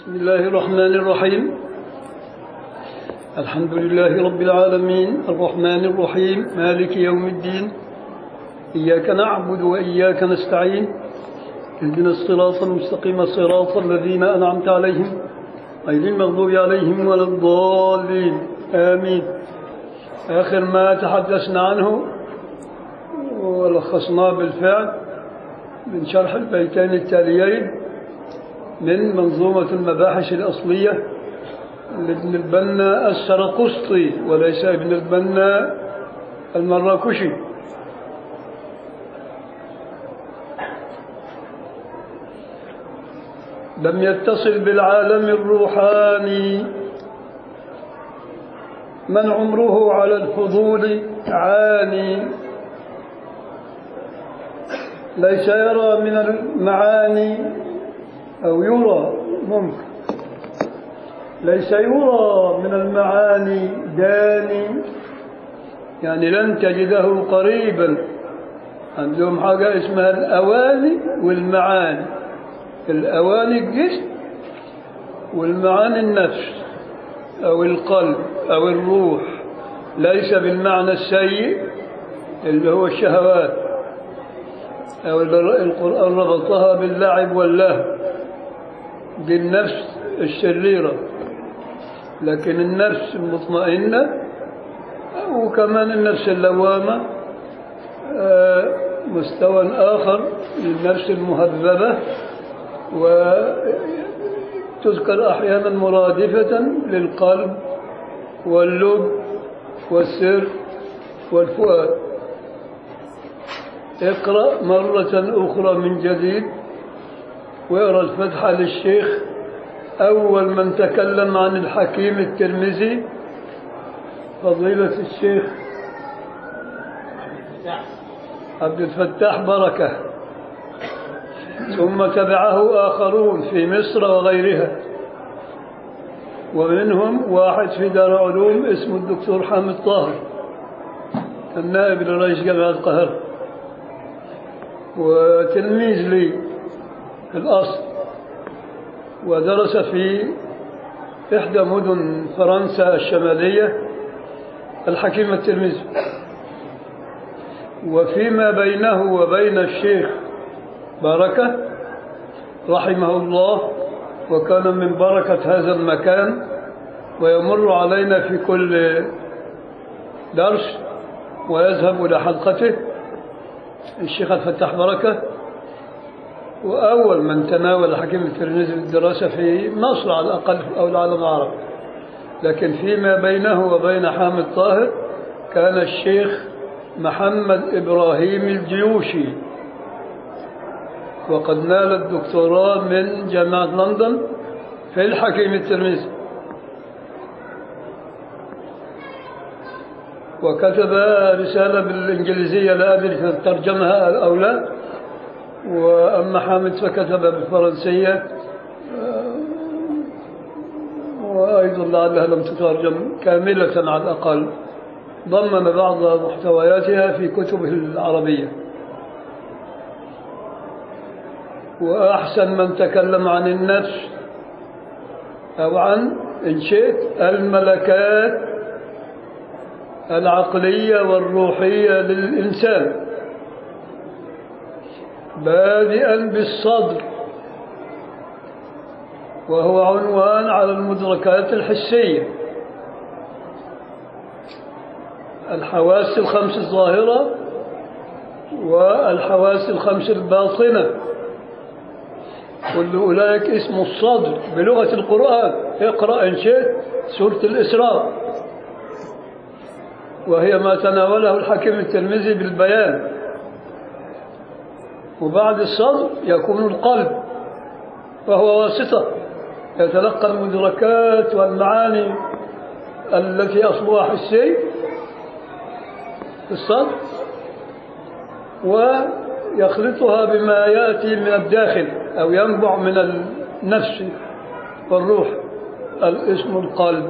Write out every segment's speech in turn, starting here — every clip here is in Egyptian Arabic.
بسم الله الرحمن الرحيم الحمد لله رب العالمين الرحمن الرحيم مالك يوم الدين إياك نعبد وإياك نستعين اهدنا الصراط المستقيم صراط الذين أنعمت عليهم غير المغضوب عليهم ولا الضالين آمين آخر ما تحدثنا عنه ولخصناه بالفعل من شرح البيتين التاليين من منظومة المباحث الأصلية لابن البنا السرقسطي وليس ابن البنا المراكشي لم يتصل بالعالم الروحاني من عمره على الفضول عاني ليس يرى من المعاني أو يرى ممكن ليس يرى من المعاني داني يعني لن تجده قريبا عندهم حاجة اسمها الأواني والمعاني الأواني الجسم والمعاني النفس أو القلب أو الروح ليس بالمعنى السيء اللي هو الشهوات أو القرآن ربطها باللعب واللهو بالنفس الشريرة لكن النفس المطمئنة وكمان النفس اللوامة مستوى آخر للنفس المهذبة وتذكر أحيانا مرادفة للقلب واللب والسر والفؤاد اقرأ مرة أخرى من جديد واقرأ الفتحة للشيخ أول من تكلم عن الحكيم الترمذي فضيلة الشيخ عبد الفتاح بركة ثم تبعه آخرون في مصر وغيرها ومنهم واحد في دار علوم اسمه الدكتور حامد طاهر النائب لرئيس جامعة القاهرة وتلميذ لي في الأصل ودرس في إحدى مدن فرنسا الشمالية الحكيم الترمذي وفيما بينه وبين الشيخ بركة رحمه الله وكان من بركة هذا المكان ويمر علينا في كل درس ويذهب إلى حلقته الشيخ الفتاح بركة وأول من تناول حكيم الترمذي الدراسة في مصر على الأقل أو العالم العربي لكن فيما بينه وبين حامد طاهر كان الشيخ محمد إبراهيم الجيوشي وقد نال الدكتوراه من جامعة لندن في الحكيم الترمذي وكتب رسالة بالإنجليزية لا أدري ترجمها أو لا وأما حامد فكتب بالفرنسية وأيضا لعلها لم تترجم كاملة على الأقل ضمن بعض محتوياتها في كتبه العربية وأحسن من تكلم عن النفس أو عن إن شئت الملكات العقلية والروحية للإنسان بادئا بالصدر وهو عنوان على المدركات الحسية الحواس الخمس الظاهرة والحواس الخمس الباطنة كل أولئك اسم الصدر بلغة القرآن اقرأ إن شئت سورة الإسراء وهي ما تناوله الحكيم الترمذي بالبيان وبعد الصدر يكون القلب وهو واسطة يتلقى المدركات والمعاني التي أصلها حسي في الصدر ويخلطها بما يأتي من الداخل أو ينبع من النفس والروح الاسم القلب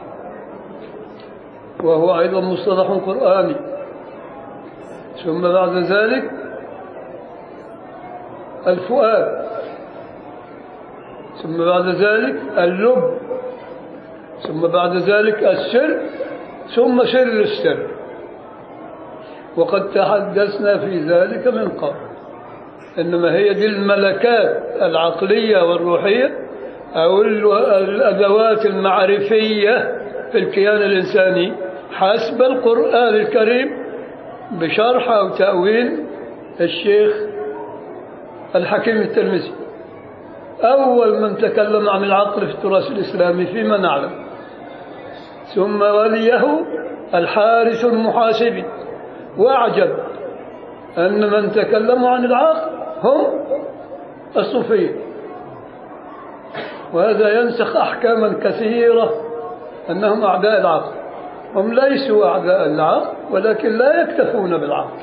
وهو أيضا مصطلح قرآني ثم بعد ذلك الفؤاد ثم بعد ذلك اللب ثم بعد ذلك السر ثم سر السر وقد تحدثنا في ذلك من قبل إنما هي دي الملكات العقلية والروحية أو الأدوات المعرفية في الكيان الإنساني حسب القرآن الكريم بشرح أو تأويل الشيخ الحكيم الترمذي أول من تكلم عن العقل في التراث الإسلامي فيما نعلم ثم وليه الحارث المحاسبي وأعجب أن من تكلموا عن العقل هم الصوفية وهذا ينسخ أحكاما كثيرة أنهم أعداء العقل هم ليسوا أعداء العقل ولكن لا يكتفون بالعقل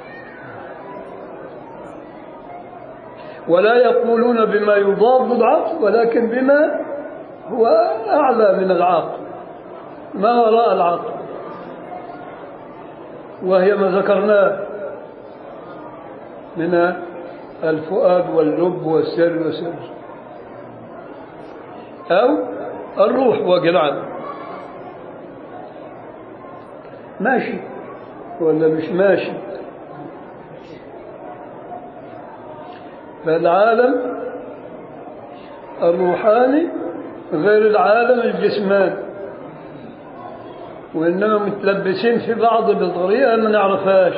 ولا يقولون بما يضاد العقل ولكن بما هو أعلى من العقل ما وراء العقل وهي ما ذكرناه من الفؤاد واللب والسر والسر أو الروح وجلعان ماشي ولا مش ماشي فالعالم الروحاني غير العالم الجسماني وإنما متلبسين في بعض بطريقة ما نعرفهاش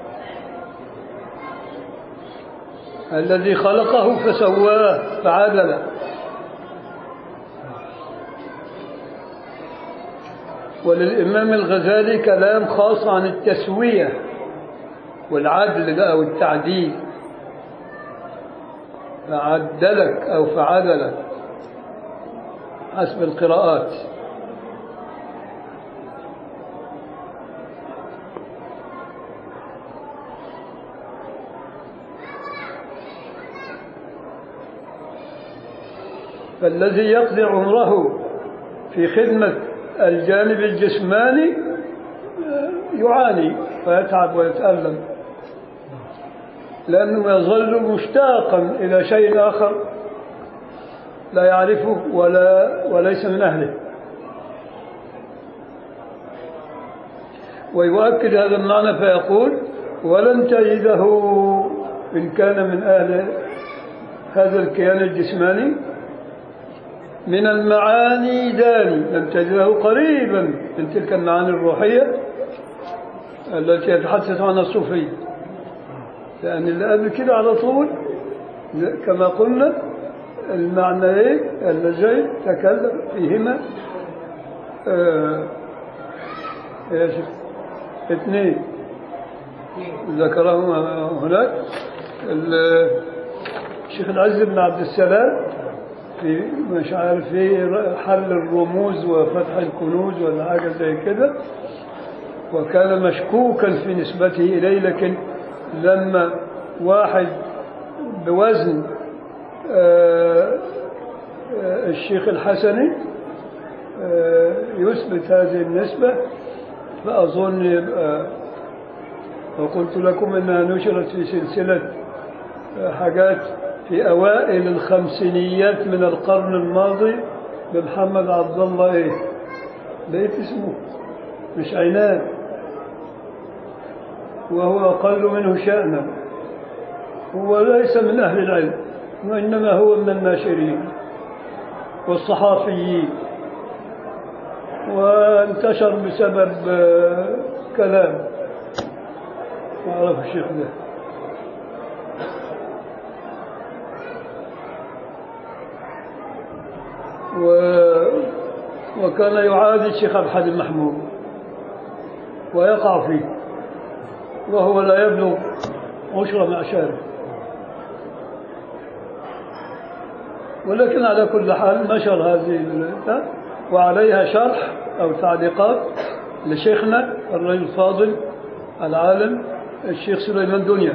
الذي خلقه فسواه فعدله وللإمام الغزالي كلام خاص عن التسوية والعدل أو التعديل فعدلك أو فعدلك حسب القراءات فالذي يقضي عمره في خدمة الجانب الجسماني يعاني ويتعب ويتألم لأنه يظل مشتاقا إلى شيء آخر لا يعرفه ولا وليس من أهله ويؤكد هذا المعنى فيقول ولن تجده إن كان من أهل هذا الكيان الجسماني من المعاني داني لم تجده قريبا من تلك المعاني الروحية التي يتحدث عنها الصوفية لأن اللي قبل كده على طول كما قلنا المعنيين اللذين تكلم فيهما آه اثنين ذكرهما هناك الشيخ العز بن عبد السلام في مش عارف في حل الرموز وفتح الكنوز ولا حاجة زي كده وكان مشكوكا في نسبته إليه لكن لما واحد بوزن آه آه الشيخ الحسني آه يثبت هذه النسبة فأظن يبقى وقلت لكم أنها نشرت في سلسلة حاجات في أوائل الخمسينيات من القرن الماضي بمحمد عبد الله إيه لقيت اسمه مش عناد وهو أقل منه شأنا هو ليس من أهل العلم وإنما هو من الناشرين والصحافيين وانتشر بسبب كلام ما أعرف الشيخ ده و... وكان يعادي الشيخ عبد الحليم محمود ويقع فيه وهو لا يبلغ عشر معشاره ولكن على كل حال نشر هذه وعليها شرح أو تعليقات لشيخنا الرجل الفاضل العالم الشيخ سليمان دنيا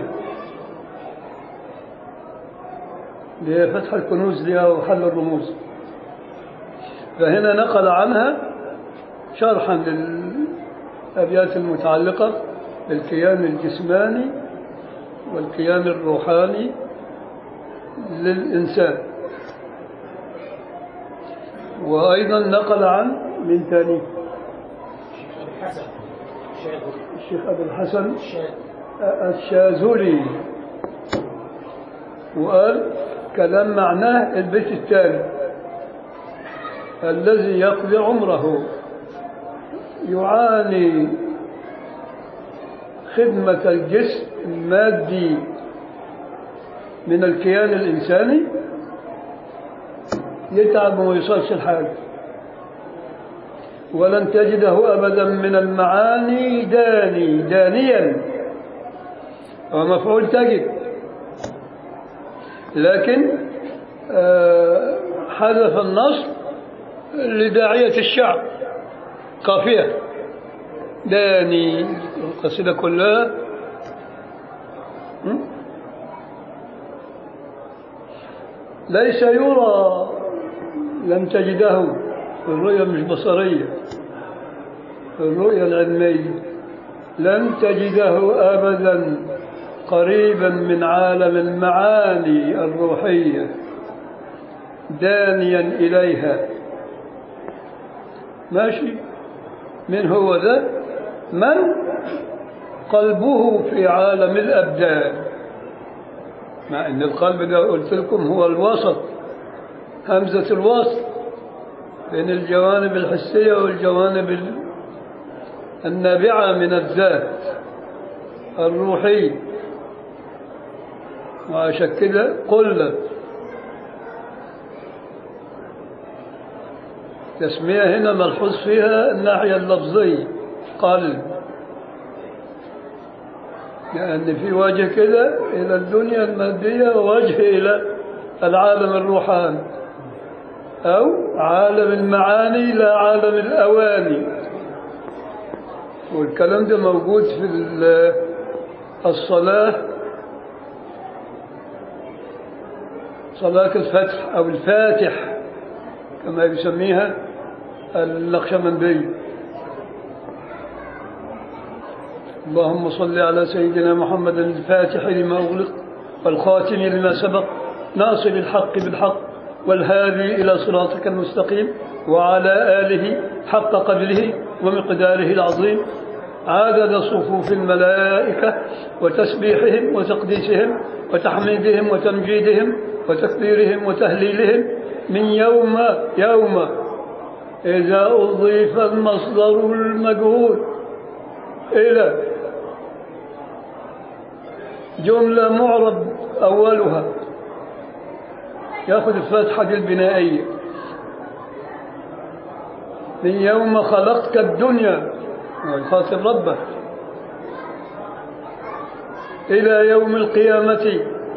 لفتح الكنوز لها وحل الرموز فهنا نقل عنها شرحا للأبيات المتعلقة بالكيان الجسماني والكيان الروحاني للإنسان وأيضا نقل عن من ثاني حسن شاذ الشيخ أبو الحسن شاذ الشاذلي وقال كلام معناه البيت الثاني الذي يقضي عمره يعاني خدمة الجسم المادي من الكيان الإنساني يتعب وما يوصلش الحاجة ولن تجده أبدا من المعاني داني دانيا ومفعول تجد لكن آه، حذف النص لداعية الشعب قافية داني القصيدة كلها م? ليس يرى لم تجده الرؤية مش بصرية الرؤية العلمية لن تجده أبدا قريبا من عالم المعاني الروحية دانيا إليها ماشي من هو ذا من قلبه في عالم الأبدان مع أن القلب ده قلت لكم هو الوسط همزة الوسط بين الجوانب الحسية والجوانب ال- النابعة من الذات الروحي وعشان كده قلت تسمية هنا ملحوظ فيها الناحية اللفظية قلب لأن في وجه كده إلى الدنيا المادية ووجه إلى العالم الروحاني أو عالم المعاني لا عالم الأواني والكلام ده موجود في ال- الصلاة صلاة الفتح أو الفاتح كما يسميها النقشبندي اللهم صل على سيدنا محمد الفاتح لما أغلق والخاتم لما سبق ناصر الحق بالحق والهادي إلى صراطك المستقيم وعلى آله حق قدره ومقداره العظيم عدد صفوف الملائكة وتسبيحهم وتقديسهم وتحميدهم وتمجيدهم وتكبيرهم وتهليلهم من يوم يوم إذا أضيف المصدر المجهول إلى جملة معرب أولها يأخذ الفتحة دي البنائية من يوم خلقت الدنيا ويخاطب ربه إلى يوم القيامة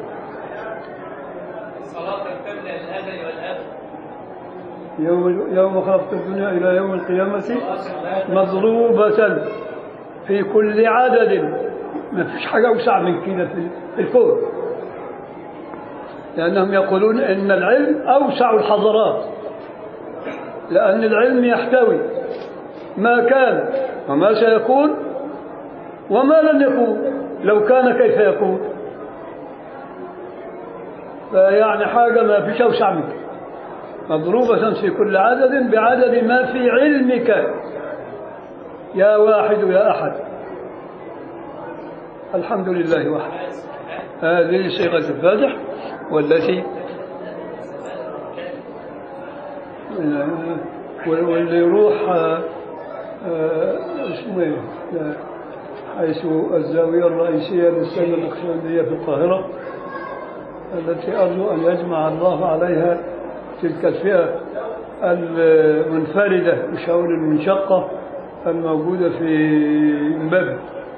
صلاة كاملة للأزل والأبد يوم يوم خلقت الدنيا إلى يوم القيامة مضروبة في كل عدد ما فيش حاجة أوسع من كده في في الكون لأنهم يقولون إن العلم أوسع الحضارات لأن العلم يحتوي ما كان وما سيكون وما لن يكون لو كان كيف يكون فيعني حاجة ما فيش أوسع من كده مضروبة في كل عدد بعدد ما في علمك يا واحد يا أحد الحمد لله وحده هذه صيغة الفاتح والتي واللي يروح آه، آه، اسمه ايه آه، حيث الزاوية الرئيسية للسنة النقشبندية في القاهرة التي أرجو أن يجمع الله عليها تلك الفئة المنفردة بشؤون المنشقة الموجودة في إمبابة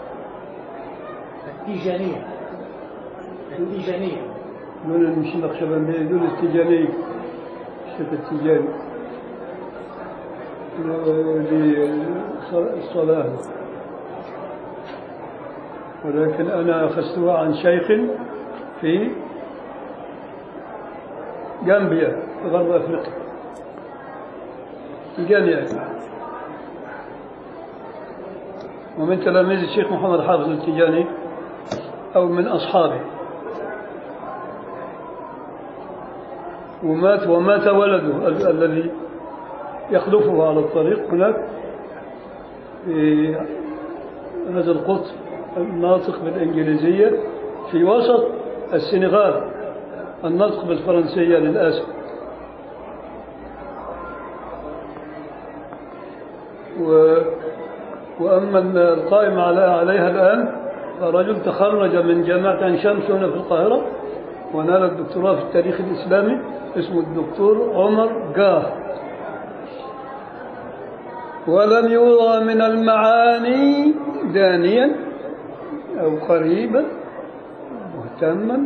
التيجانية التيجانية دول مش النقشبندية دول التجانية الشيخ التجاني للصلاة ولكن أنا أخذتها عن شيخ في جامبيا في غرب أفريقيا تجاني يعني ومن تلاميذ الشيخ محمد حافظ التجاني أو من أصحابه ومات ومات ولده ال- الذي يخلفه على الطريق هناك في هذا القطب الناطق بالإنجليزية في وسط السنغال النطق بالفرنسية للأسف و وأما القائم على عليها الآن رجل تخرج من جامعة عين شمس هنا في القاهرة ونال الدكتوراه في التاريخ الإسلامي اسمه الدكتور عمر جاه ولم يرى من المعاني دانيا أو قريبا مهتما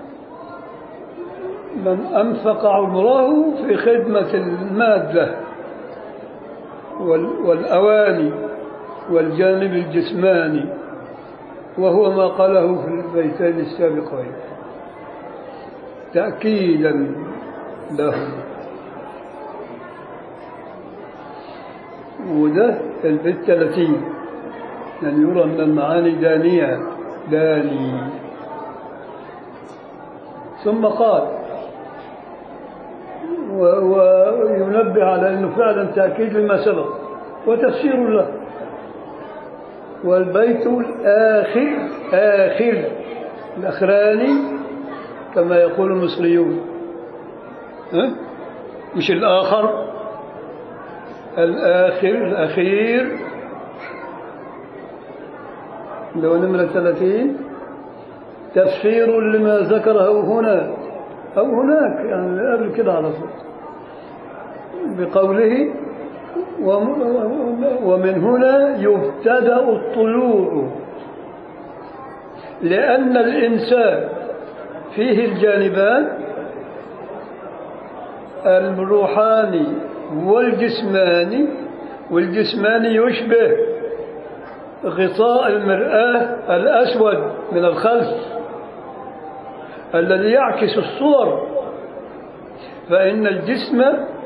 من أنفق عمره في خدمة المادة وال- والأواني والجانب الجسماني وهو ما قاله في البيتين السابقين تأكيدا له وده البيت 30 أن يرى من المعاني دانية داني ثم قال و- وينبه على أنه فعلا تأكيد لما سبق وتفسير له والبيت الآخر آخر الأخراني كما يقول المصريون ها؟ مش الآخر الآخر الأخير اللي هو نمرة 30 تفسير لما ذكره هنا أو هناك يعني قبل كده على طول بقوله وم- ومن هنا يبتدأ الطلوع لأن الإنسان فيه الجانبان الروحاني والجسماني والجسماني يشبه غطاء المرآة الأسود من الخلف الذي يعكس الصور فإن الجسم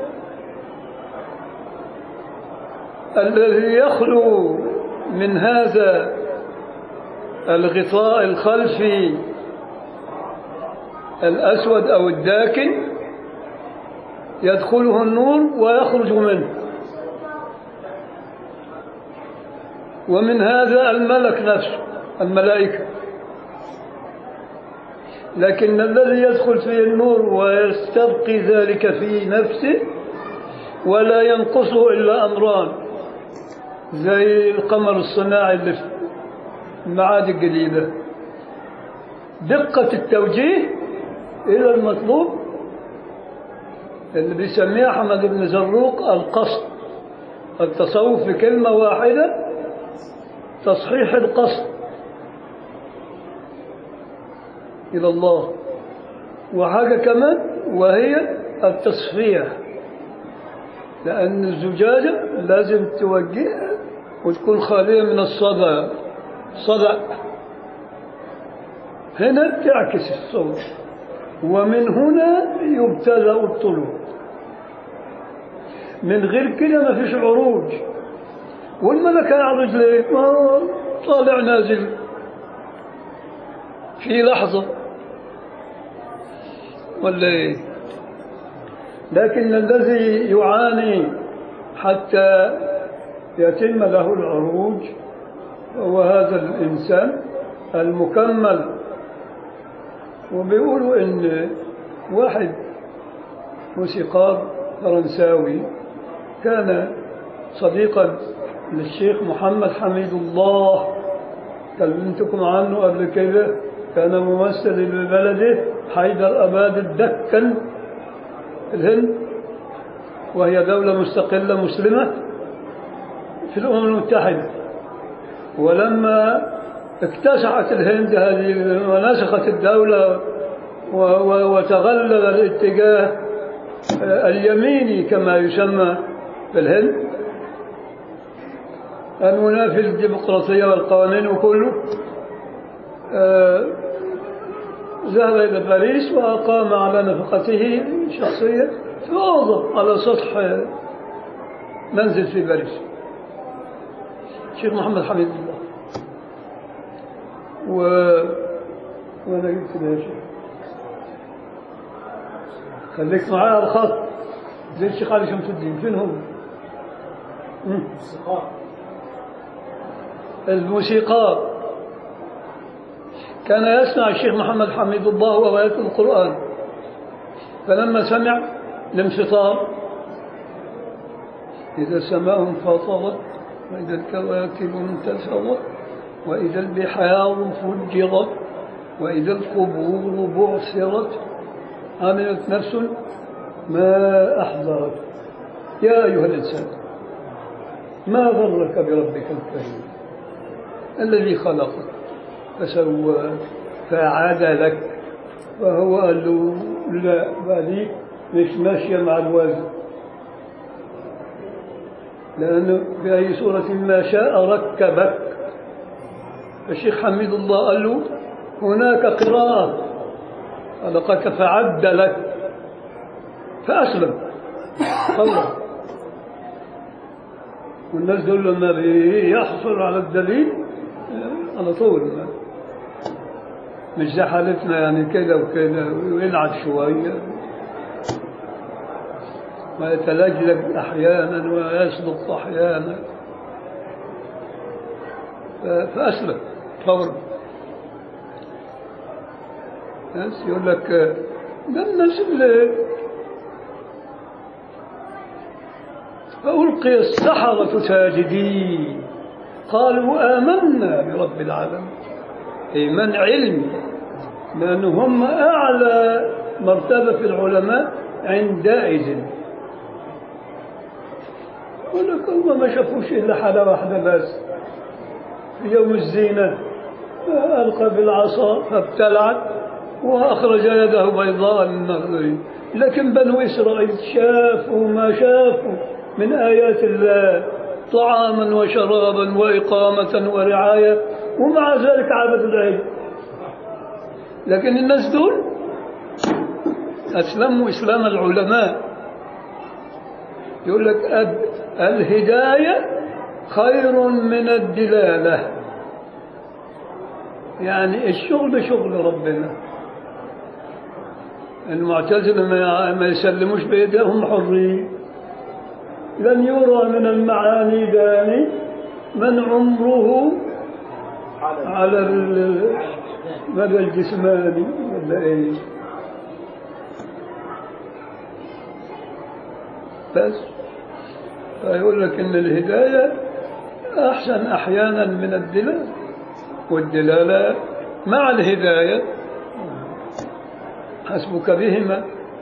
الذي يخلو من هذا الغطاء الخلفي الأسود أو الداكن يدخله النور ويخرج منه ومن هذا الملك نفسه الملائكة لكن الذي يدخل فيه النور ويستبقي ذلك في نفسه ولا ينقصه إلا أمران زي القمر الصناعي اللي في المعاد الجديدة دقة التوجيه إلى المطلوب اللي بيسميه أحمد بن زروق القصد التصوف في كلمة واحدة تصحيح القصد إلى الله وحاجة كمان وهي التصفية لأن الزجاجة لازم توجهها وتكون خالية من الصدى صدأ هنا تعكس الصوت ومن هنا يبتدأ الطلوع من غير كده ما فيش عروج والملكة على رجليه ما هو طالع نازل في لحظة ولا ايه لكن الذي يعاني حتى يتم له العروج هو هذا الإنسان المكمل وبيقولوا إن واحد موسيقار فرنساوي كان صديقا للشيخ محمد حميد الله كلمتكم عنه قبل كده كان ممثل لبلده حيدر أباد الدكن في الهند وهي دولة مستقلة مسلمة في الأمم المتحدة ولما اكتسحت الهند هذه ونسخت الدولة و- و- وتغلل الاتجاه آه، اليميني كما يسمى في الهند المنافي للديمقراطية والقوانين وكله آه، ذهب إلى باريس وأقام على نفقته شخصية في أوضة على سطح آه، منزل في باريس الشيخ محمد حميد الله و وانا جبت ده يا شيخ خليك معايا على الخط زي الشيخ علي شمس الدين فين هم؟ موسيقار الموسيقار كان يسمع الشيخ محمد حميد الله وهو يتلو القرآن فلما سمع الانفطار إذا السماء انفطرت وإذا الكواكب انتثرت وإذا البحار فجرت وإذا القبور بعثرت عملت نفس ما أحضرت يا أيها الإنسان ما غرك بربك الكريم الذي خلقك فسواك فعدلك وهو قال له لا بالي مش ماشية مع الوزن لأنه في أي سورة ما شاء ركبك الشيخ حميد الله قال له هناك قراءة خلقك فعدلك فأسلم الله والناس دول لما بيحصل على الدليل على طول مش زي حالتنا يعني كده وكده ويلعب شوية ويتلجلج أحيانا ويصدق أحيانا ف- فأسلم فورا بس يقول لك ده الناس اللي فألقي السحرة ساجدين قالوا آمنا برب العالمين إيمان علمي لأن هم أعلى مرتبة في العلماء عندئذ ولك هم ما شافوش إلا حالة واحدة بس في يوم الزينة ألقى بالعصا فابتلعت وأخرج يده بيضاء للنظر لكن بنو إسرائيل شافوا ما شافوا من آيات الله طعاما وشرابا وإقامة ورعاية ومع ذلك عبدوا العجل لكن الناس دول أسلموا إسلام العلماء يقول لك أد- الهداية خير من الدلالة يعني الشغل شغل ربنا المعتزلة ما ما يسلموش بيدهم حرين لن يرى من المعاني داني من عمره على المدى الجسماني ولا ايه بس فيقول لك ان الهدايه احسن احيانا من الدلاله والدلاله مع الهدايه حسبك بهما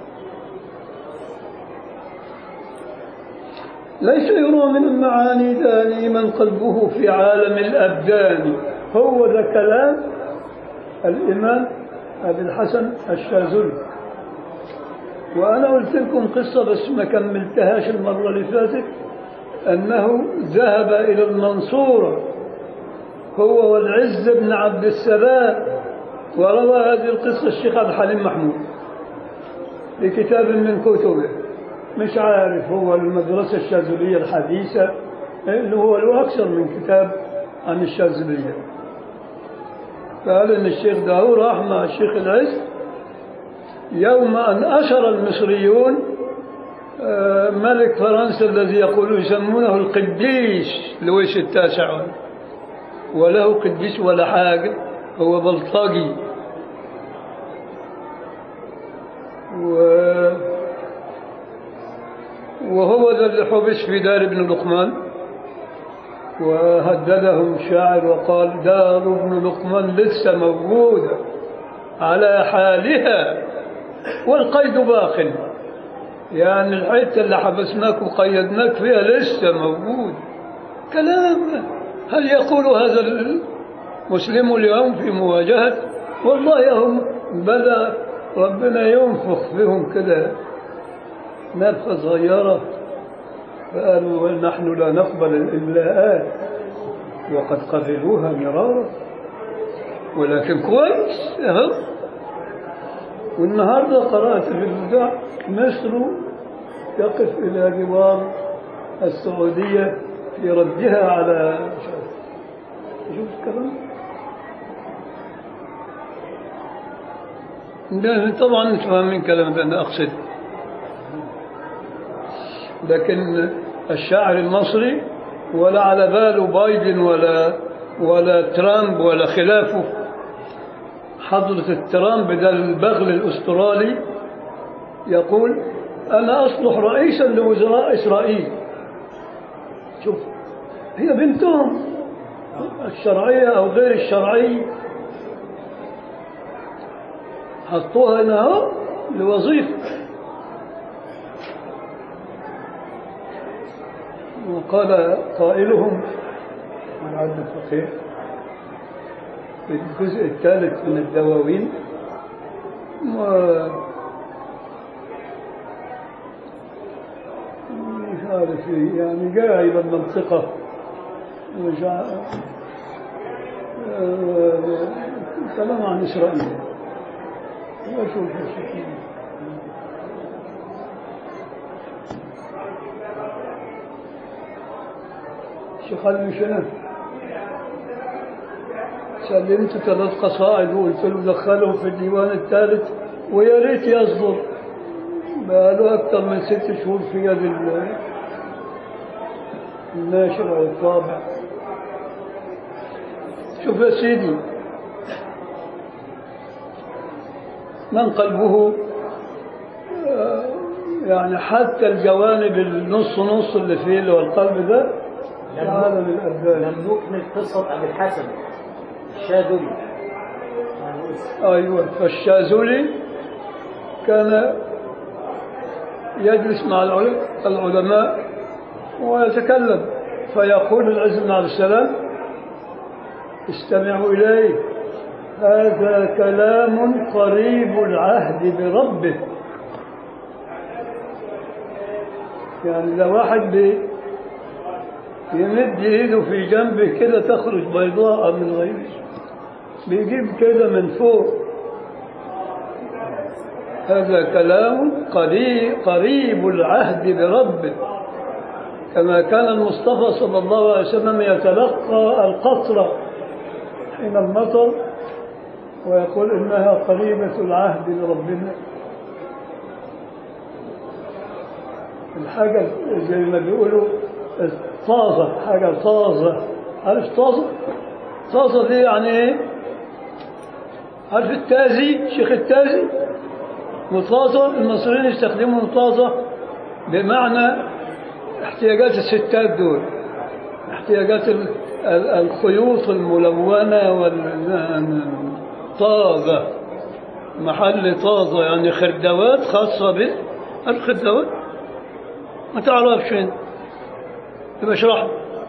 ليس يرى من المعاني داني من قلبه في عالم الأبدان هو ذا كلام الإمام أبي الحسن الشاذلي وأنا قلت لكم قصة بس ما كملتهاش المرة اللي فاتت أنه ذهب إلى المنصورة هو والعز بن عبد السلام وروى هذه القصة الشيخ عبد الحليم محمود في كتاب من كتبه مش عارف هو المدرسة الشاذلية الحديثة اللي هو له أكثر من كتاب عن الشاذلية قال إن الشيخ ده هو راح مع الشيخ العز يوم أن أشر المصريون آه، ملك فرنسا الذي يقولون يسمونه القديس لويس التاسع وله قديس ولا حاجة هو بلطجي و وهو ذا اللي حبس في دار ابن لقمان وهددهم الشاعر وقال دار ابن لقمان لسه موجودة على حالها والقيد باق يعني الحتة اللي حبسناك وقيدناك فيها لسه موجود كلام هل يقول هذا المسلم اليوم في مواجهة والله هم بدأ ربنا ينفخ فيهم كده نفخة صغيرة فقالوا نحن لا نقبل الإملاءات وقد قبلوها مرارا ولكن كويس أهو والنهارده قرأت في البدع مصر تقف إلى جوار السعودية في ردها على شوف الكلام ده طبعا انتم فاهمين كلام ده انا اقصد لكن الشاعر المصري ولا على باله بايدن ولا ولا ترامب ولا خلافه حضرة الترامب ده البغل الأسترالي يقول أنا أصلح رئيسا لوزراء إسرائيل شوف هي بنتهم الشرعية أو غير الشرعية حطوها هنا اهو لوظيفة وقال قائلهم عن عبد الفقير في الجزء الثالث من الدواوين و مش عارف إيه، يعني جايب المنطقة وجع... آه، كلام عن إسرائيل وشوف الشيخ الشيخ علي شنو سلمت ثلاث قصائد وقلت له دخله في الديوان الثالث ويا ريت يصدر بقاله أكثر من ست شهور في يد ال- الناشر أو الطابع شوف يا سيدي من قلبه آه، يعني حتى الجوانب النص نص اللي فيه اللي هو القلب ده لم عالم الأبدان لم نكمل قصة أبي الحسن الشاذلي يعني اسم. أيوة فالشاذلي كان يجلس مع العل- العلماء ويتكلم فيقول العز بن عبد السلام استمعوا إليه هذا كلام قريب العهد بربه يعني لو واحد بي يمد ايده في جنبه كده تخرج بيضاء من غيره بيجيب كده من فوق هذا كلام قريب, قريب العهد بربه كما كان المصطفى صلى الله عليه وسلم يتلقى القطرة حين المطر ويقول إنها قريبة العهد بربنا الحاجة زي ما بيقولوا طازة حاجة طازة عارف طازة؟ طازة دي يعني ايه؟ عارف التازي شيخ التازي مطازة المصريين يستخدموا مطازة بمعنى احتياجات الستات دول احتياجات ال- ال- الخيوط الملونة والطازة محل طازة يعني خردوات خاصة به الخردوات ما تعرفش فين يبقى اشرح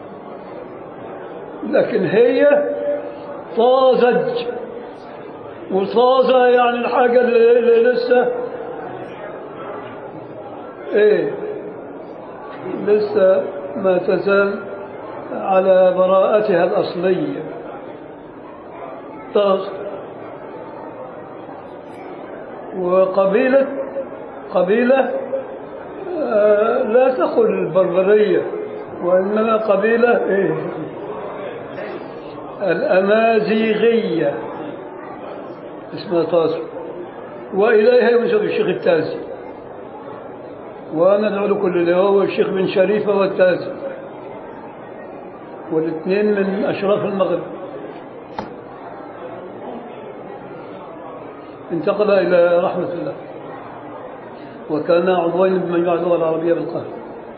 لكن هي طازج وطازة يعني الحاجة اللي, اللي لسه ايه لسه ما تزال على براءتها الأصلية طاز وقبيلة قبيلة آه، لا تقل البربرية وإنما قبيلة إيه الأمازيغية اسمها طاس وإليها ينسب الشيخ التازي وأنا أدعو لكل اللي هو الشيخ بن شريفة والتازي والاثنين من أشراف المغرب انتقل إلى رحمة الله وكان عضوين بمجموعة اللغة العربية بالقاهرة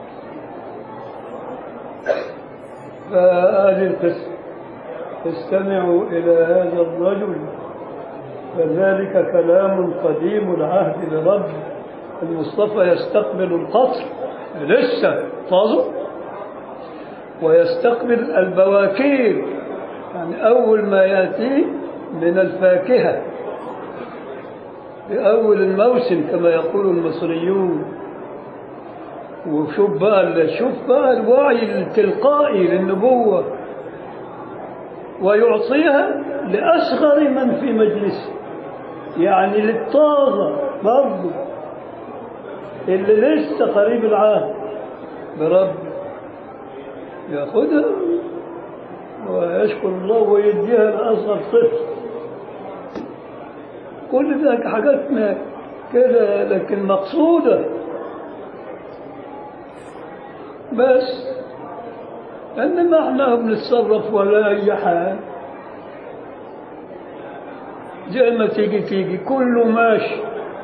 فهذه القصة استمعوا إلى هذا الرجل فذلك كلام قديم العهد برب المصطفى يستقبل القطر لسه طازه ويستقبل البواكير يعني أول ما يأتي من الفاكهة في أول الموسم كما يقول المصريون وشوف بقى شوف بقى الوعي التلقائي للنبوة ويعطيها لأصغر من في مجلسه يعني للطازة برضه اللي لسه قريب العهد برب ياخذها ويشكر الله ويديها لأصغر طفل كل ده حاجات ما كده لكن مقصودة بس إنما احنا بنتصرف ولا أي حال زي ما تيجي تيجي كله ماشي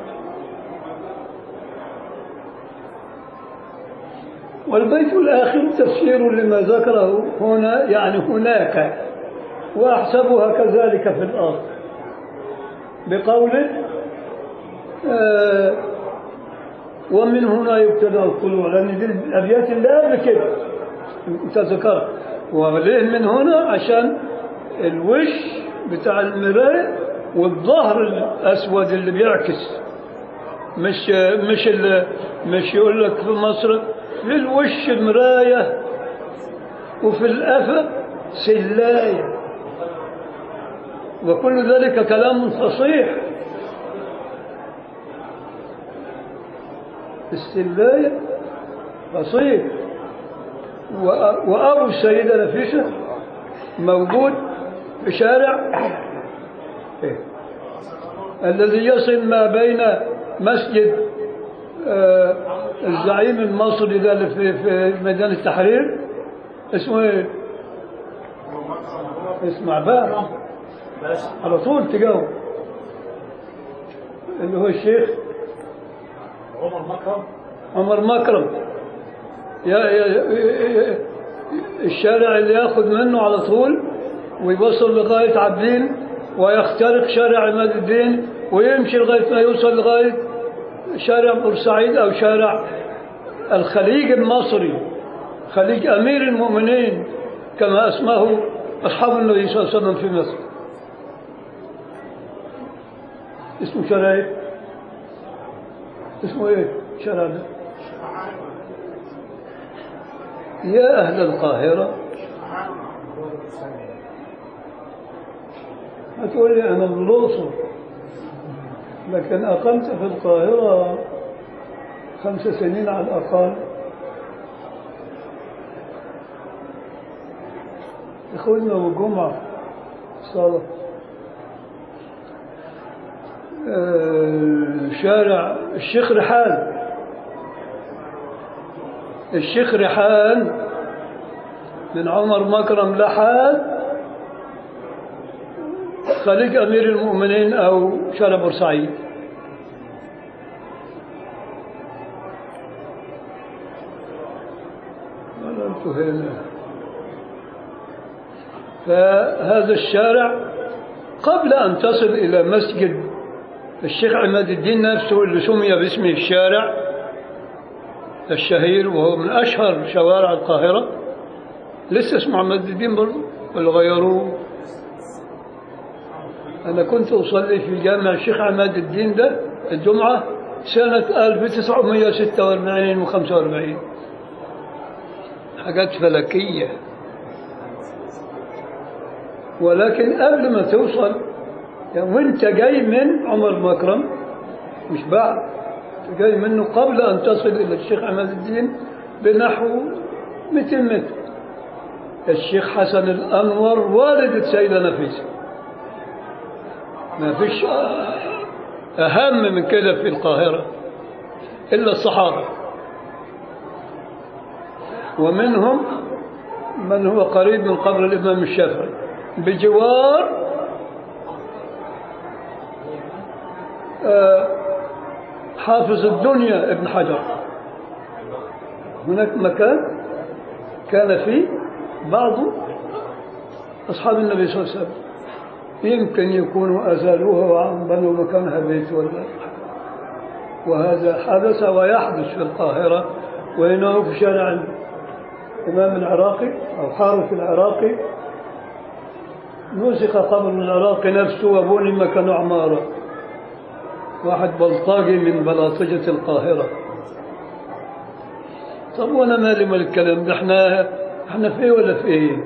والبيت الآخر تفسير لما ذكره هنا يعني هناك وأحسبها كذلك في الأرض بقوله آه ومن هنا يبتدأ الطلوع لأن دي الأبيات اللي قبل كده أنت ذكرت وليه من هنا عشان الوش بتاع المراية والظهر الأسود اللي بيعكس مش مش اللي مش يقول لك في مصر في الوش مراية وفي الأفق سلاية وكل ذلك كلام فصيح السلاية فصيح وأ- وأبو السيدة نفيسة موجود في شارع إيه؟ الذي يصل ما بين مسجد آه، الزعيم المصري ده اللي في في ميدان التحرير اسمه ايه؟ اسمع بقى بس على طول تجاوب اللي هو الشيخ عمر مكرم عمر مكرم يا يا يا- الشارع اللي ياخذ منه على طول ويوصل لغاية عبدين ويخترق شارع عماد الدين ويمشي لغاية ما يوصل لغاية شارع بورسعيد أو شارع الخليج المصري خليج أمير المؤمنين كما أسماه أصحاب النبي صلى الله عليه وسلم في مصر اسمه شارع إيه؟ اسمه ايه شارع ده يا أهل القاهرة هتقول لي أنا من الأقصر لكن أقمت في القاهرة خمس سنين على الأقل إخونا وجمعة صلاة آه، شارع الشيخ رحال الشيخ رحال من عمر مكرم لحد خليج أمير المؤمنين أو شارع بورسعيد ولا أنتوا هنا فهذا الشارع قبل أن تصل إلى مسجد الشيخ عماد الدين نفسه اللي سمي باسمه الشارع الشهير وهو من أشهر شوارع القاهرة لسه اسمه عماد الدين برضه ولا غيروه أنا كنت أصلي في جامع الشيخ عماد الدين ده الجمعة سنة 1946 و 45 حاجات فلكية ولكن قبل ما توصل يعني وانت جاي من عمر مكرم مش بعد انت جاي منه قبل ان تصل الى الشيخ عماد الدين بنحو 200 متر الشيخ حسن الانور والد السيده نفيسه ما فيش اهم من كده في القاهره الا الصحابه ومنهم من هو قريب من قبر الامام الشافعي بجوار آه، حافظ الدنيا ابن حجر هناك مكان كان فيه بعض أصحاب النبي صلى الله عليه وسلم يمكن يكونوا أزالوها وبنوا مكانها بيت ولا وهذا حدث ويحدث في القاهرة وهنا في شارع الإمام العراقي أو حارث العراقي نسخ قبر العراقي نفسه وبني مكان عماره واحد بلطاجي من بلاطجة القاهرة طب وانا مالي من الكلام ده احنا احنا في ايه ولا في ايه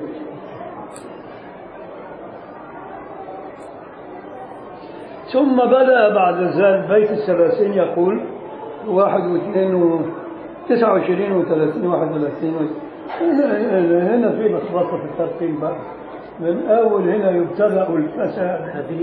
ثم بدأ بعد ذلك بيت الثلاثين يقول واحد واثنين و تسعة وعشرين وثلاثين واحد وثلاثين هنا هنا في لخبطة في الترتيب بقى من أول هنا يبتدأ الفساد هذه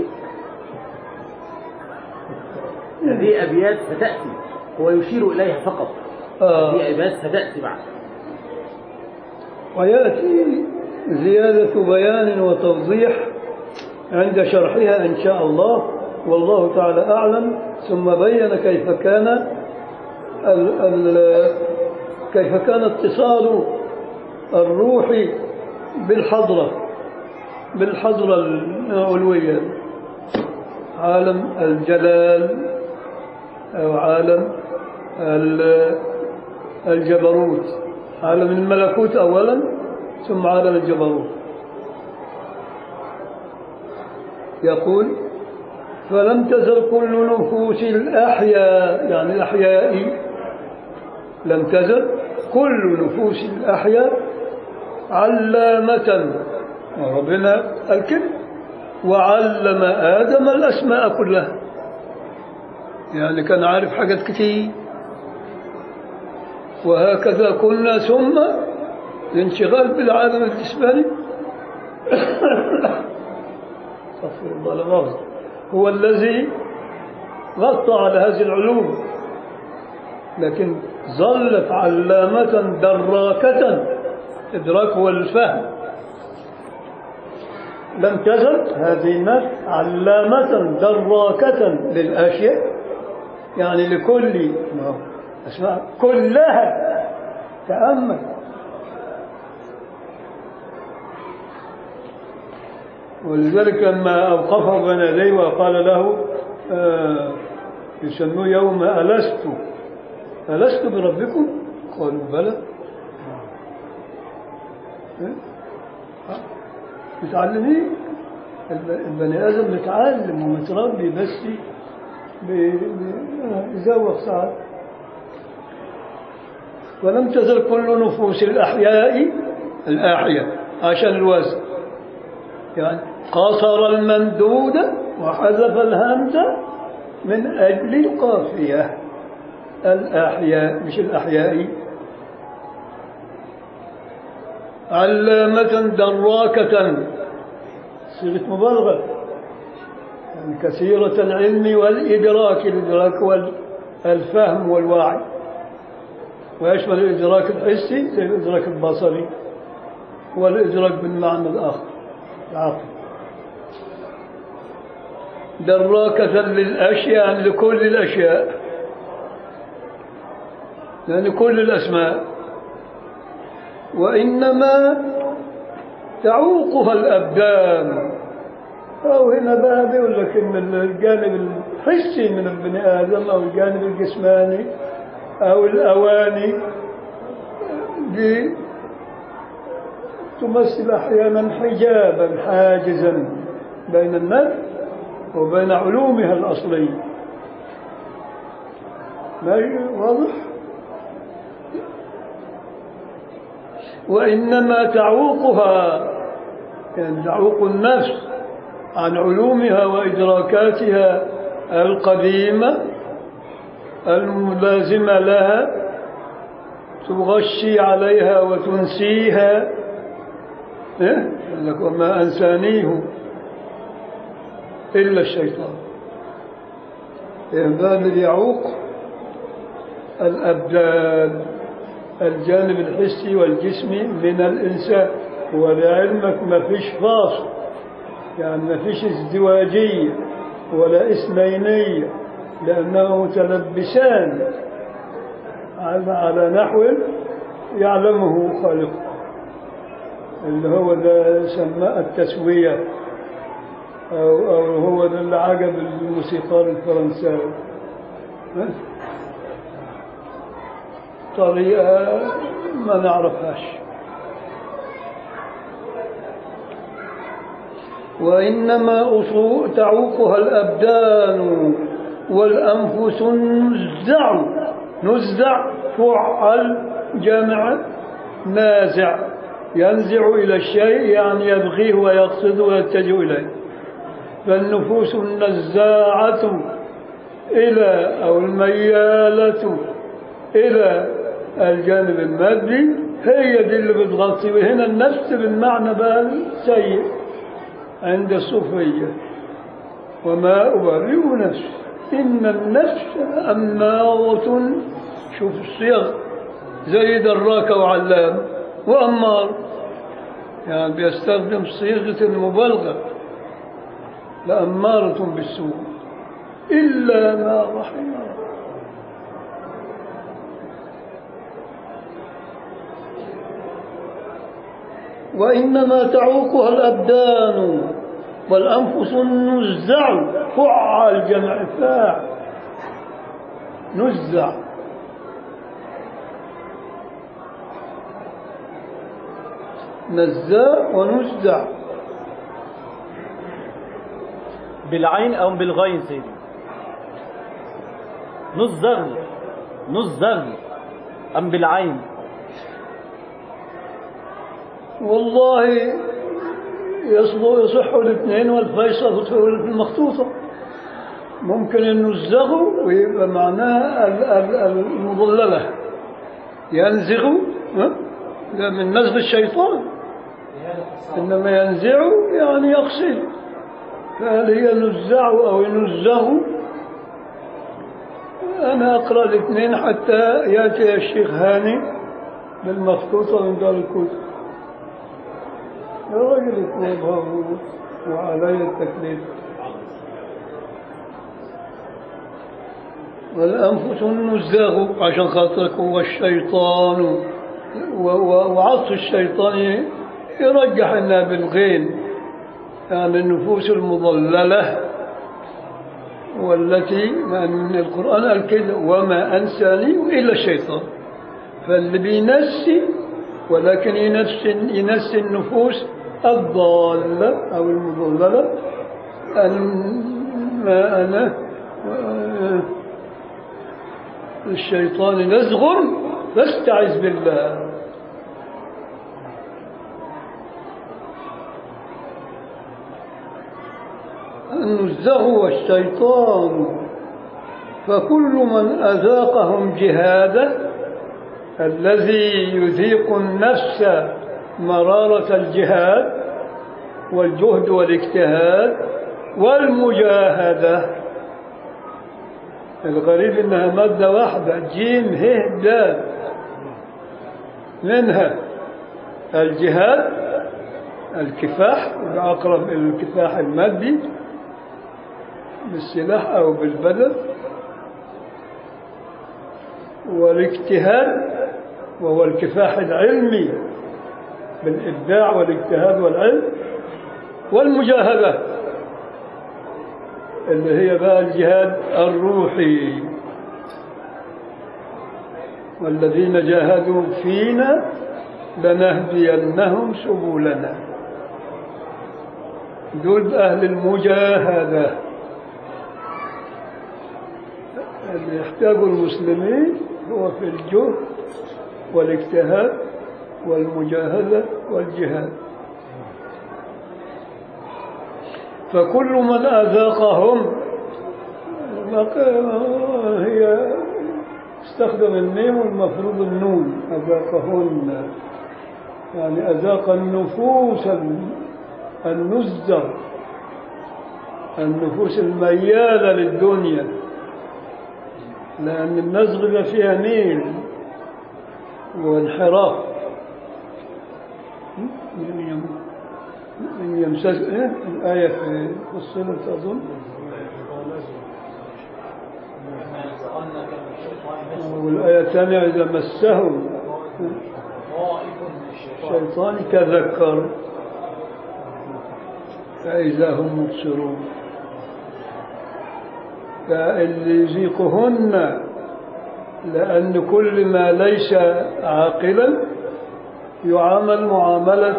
هذه أبيات ستأتي هو يشير إليها فقط آه. هذه أبيات ستأتي بعد ويأتي زيادة بيان وتوضيح عند شرحها إن شاء الله والله تعالى أعلم ثم بين كيف كان ال ال كيف كان اتصال الروح بالحضرة بالحضرة العلوية عالم الجلال أو عالم ال- الجبروت عالم الملكوت أولا ثم عالم الجبروت يقول فلم تزل كل نفوس الأحياء يعني الأحياء لم تزل كل نفوس الأحياء علامة ربنا الكلم وعلم آدم الأسماء كلها يعني كان عارف حاجات كتير وهكذا كنا ثم الانشغال بالعالم الجسماني استغفر الله لا مؤاخذة. هو الذي غطى على هذه العلوم لكن ظلت علامة دراكة إدراك والفهم لم تزل هذه النفس علامة دراكة للأشياء يعني لكل اسمع كلها تأمل ولذلك لما أوقفه بين يديه وقال له آه يسموه يوم ألست ألست بربكم قالوا بلى إيه؟ آه. متعلمين الب- البني آدم متعلم ومتربي بس بي- بي- يزوق ساعات ولم تزل كل نفوس الأحياء الآحية عشان الوزن يعني قصر الممدود وحذف الهمزة من أجل القافية الأحياء مش الأحياء علامة دراكة صيغة مبالغة يعني كثيرة العلم والإدراك الإدراك والفهم والوعي ويشمل الإدراك الحسي زي الإدراك البصري والإدراك بالمعنى الآخر العقل دراكة للأشياء يعني لكل الأشياء يعني كل الأسماء وإنما تعوقها الأبدان أو هنا بقى بيقول لك إن الجانب الحسي من البني آدم أو الجانب الجسماني أو الأواني دي تمثل أحيانا حجابا حاجزا بين النفس وبين علومها الأصلية ماشي واضح وإنما تعوقها يعني تعوق النفس عن علومها وإدراكاتها القديمة الملازمة لها تغشي عليها وتنسيها إيه؟ قال لك وما أنسانيه إلا الشيطان إهبال يعوق الأبدان الجانب الحسي والجسمي من الإنسان ولعلمك ما فيش فاصل يعني ما فيش ازدواجية ولا اثنينية لأنه متلبسان على على نحو يعلمه خالقه اللي هو ده سماه التسوية أو, أو هو ده اللي عجب الموسيقار الفرنساوي ها؟ طريقة ما نعرفهاش وإنما أصول تعوقها الأبدان والأنفس نزع نزع فعل جامع نازع ينزع إلى الشيء يعني يبغيه ويقصد ويتجه إليه فالنفوس النزاعة إلى أو الميالة إلى الجانب المادي هي دي اللي بتغطي وهنا النفس بالمعنى بقى السيء عند الصوفية وما أبرئ نفسي إن النفس أمارة شوف الصيغ زي دراك وعلام وأمار يعني بيستخدم صيغة المبالغة لأمارة بالسوء إلا ما رحم الله. وإنما تعوقها الأبدان والأنفس النزع فعل جمع فاع نزع نزاع ونزع بالعين أو بالغين سيدي نزغ نزغ أم بالعين والله يصلح يصح الاثنين والفيصل في المخطوطة ممكن انه الزغو ويبقى معناها ال- ال- المضللة ينزغ ها؟ لا من نزغ الشيطان انما ينزع يعني يقصد فهل هي نزع او نزغ انا اقرا الاثنين حتى ياتي الشيخ هاني بالمخطوطة من دار الكتب يا راجل اطلبها وعلي التكليف والأنفس النزاغ عشان خاطرك هو الشيطان و- و- وعطف الشيطان يرجح انها بالغين يعني النفوس المضللة والتي من القرآن قال كده وما أنساني إلا الشيطان فاللي بينسي ولكن ينسي, ينسي النفوس الضالة أو المضللة أن ما أنا الشيطان نزغ فاستعذ بالله النزغ والشيطان فكل من أذاقهم جهاده الذي يذيق النفس مرارة الجهاد والجهد والاجتهاد والمجاهدة الغريب انها مادة واحدة جيم ه دال منها الجهاد الكفاح الأقرب إلى الكفاح المادي بالسلاح أو بالبدن والاجتهاد وهو الكفاح العلمي بالإبداع والاجتهاد والعلم والمجاهدة اللي هي بقى الجهاد الروحي والذين جاهدوا فينا لنهدينهم سبلنا دول أهل المجاهدة اللي يحتاجه المسلمين هو في الجهد والاجتهاد والمجاهدة والجهاد فكل من أذاقهم هي استخدم الميم والمفروض النون أذاقهن يعني أذاق النفوس النزة النفوس الميالة للدنيا لأن النزغ فيها ميل وانحراف من يمسك إيه؟ الآية في فصلت أظن والآية الثانية إذا مسهم الشيطان تذكر فإذا هم مبصرون فاللي يزيقهن لأن كل ما ليس عاقلا يعامل معاملة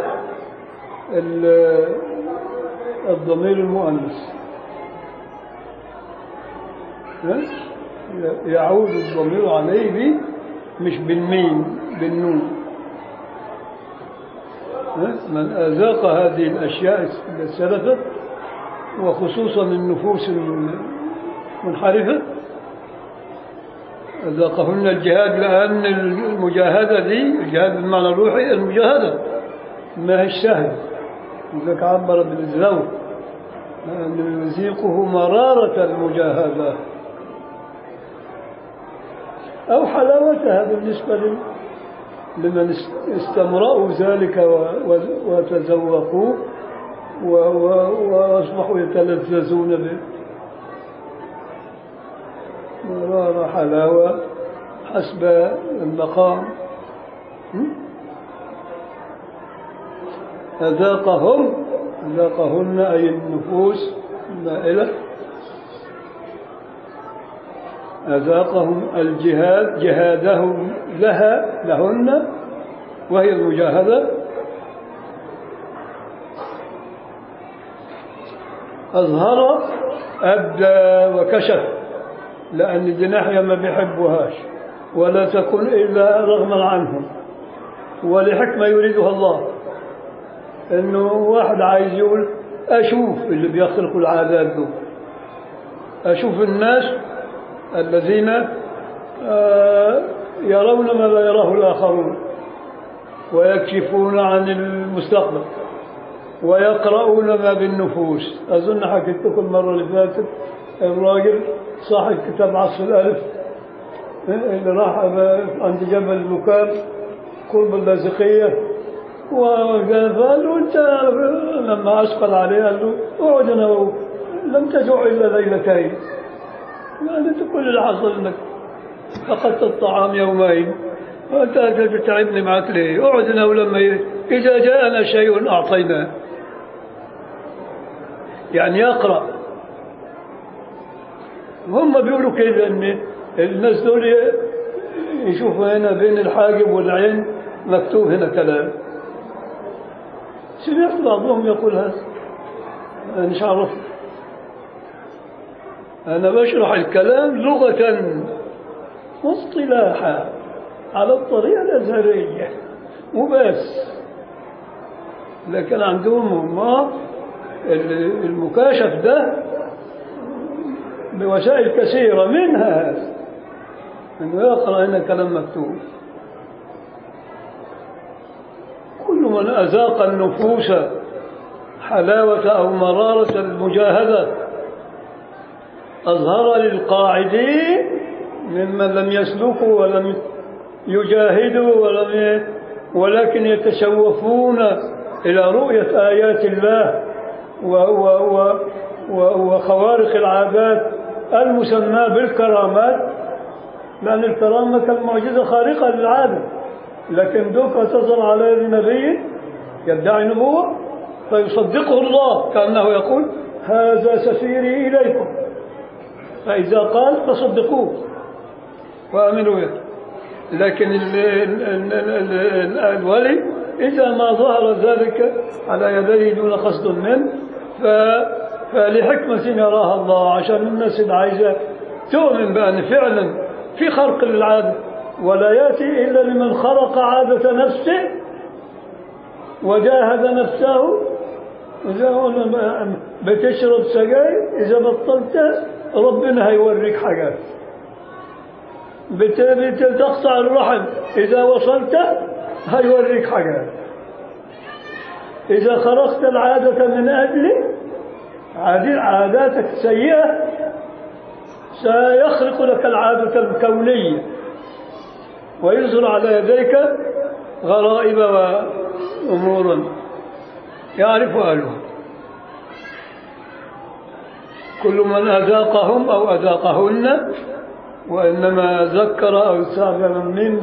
الضمير المؤنث يعود الضمير عليه مش بالميم بالنون من أذاق هذه الأشياء التي سلفت وخصوصا النفوس المنحرفة أذاقهن الجهاد لأن المجاهدة دي الجهاد بالمعنى الروحي المجاهدة ما هي سهل لذلك عبر بالزو لأنه يذيقه مرارة المجاهدة أو حلاوتها بالنسبة لمن است- استمرأوا ذلك و- و- وتذوقوه و- و- وأصبحوا يتلذذون به مرارة حلاوة حسب المقام م? أذاقهم أذاقهن أي النفوس المائلة أذاقهم الجهاد جهادهم لها لهن وهي المجاهدة أظهر أبدى وكشف لأن دي ناحية ما بيحبوهاش ولا تكون إلا رغما عنهم ولحكمة يريدها الله إنه واحد عايز يقول أشوف اللي بيخلقوا العادات دول أشوف الناس الذين آه، يرون ما لا يراه الآخرون ويكشفون عن المستقبل ويقرؤون ما بالنفوس أظن حكيت لكم المرة اللي فاتت الراجل صاحب كتاب عصف الألف اللي راح عند جبل المكاب قرب اللاذقية وقال له أنت لما أثقل عليه قال له اقعد أنا وهو. لم تجوع إلا ليلتين قال أنت كل اللي حصل إنك فقدت الطعام يومين وأنت تتعبني معك ليه اقعد أنا ولما ي- إذا جاءنا شيء أعطيناه يعني يقرأ هم بيقولوا كده ان الناس دول يشوفوا هنا بين الحاجب والعين مكتوب هنا كلام سمعت بعضهم يقول هذا أنا مش عارف أنا بشرح الكلام لغة واصطلاحا على الطريقة الأزهرية وبس لكن عندهم هم المكاشف ده بوسائل كثيرة منها هذا أنه يقرأ هنا كلام مكتوب كل من أذاق النفوس حلاوة أو مرارة المجاهدة أظهر للقاعدين ممن لم يسلكوا ولم يجاهدوا ولم ي... ولكن يتشوفون إلى رؤية آيات الله و... و... و... و... وخوارق العادات المسمى بالكرامات لأن الكرامة كالمعجزة خارقة للعادة لكن دوك تظهر على يد نبي يدعي نبوة فيصدقه الله كأنه يقول هذا سفيري إليكم فإذا قال فصدقوه وآمنوا به لكن ال- ال- ال- ال- ال- الولي إذا ما ظهر ذلك على يديه دون قصد منه ف- فلحكمة يراها الله عشان الناس اللي عايزة تؤمن بأن فعلا في خرق للعادة ولا يأتي إلا لمن خرق عادة نفسه وجاهد نفسه إذا قلنا بتشرب سجاير إذا بطلت ربنا هيوريك حاجات بت- بتقطع الرحم إذا وصلت هيوريك حاجات إذا خرقت العادة من أجل عاد- عاداتك السيئة سيخرق لك العادة الكونية ويظهر على يديك غرائب وأمور يعرف أهلها كل من أذاقهم أو أذاقهن وإنما ذكر أو استعمل من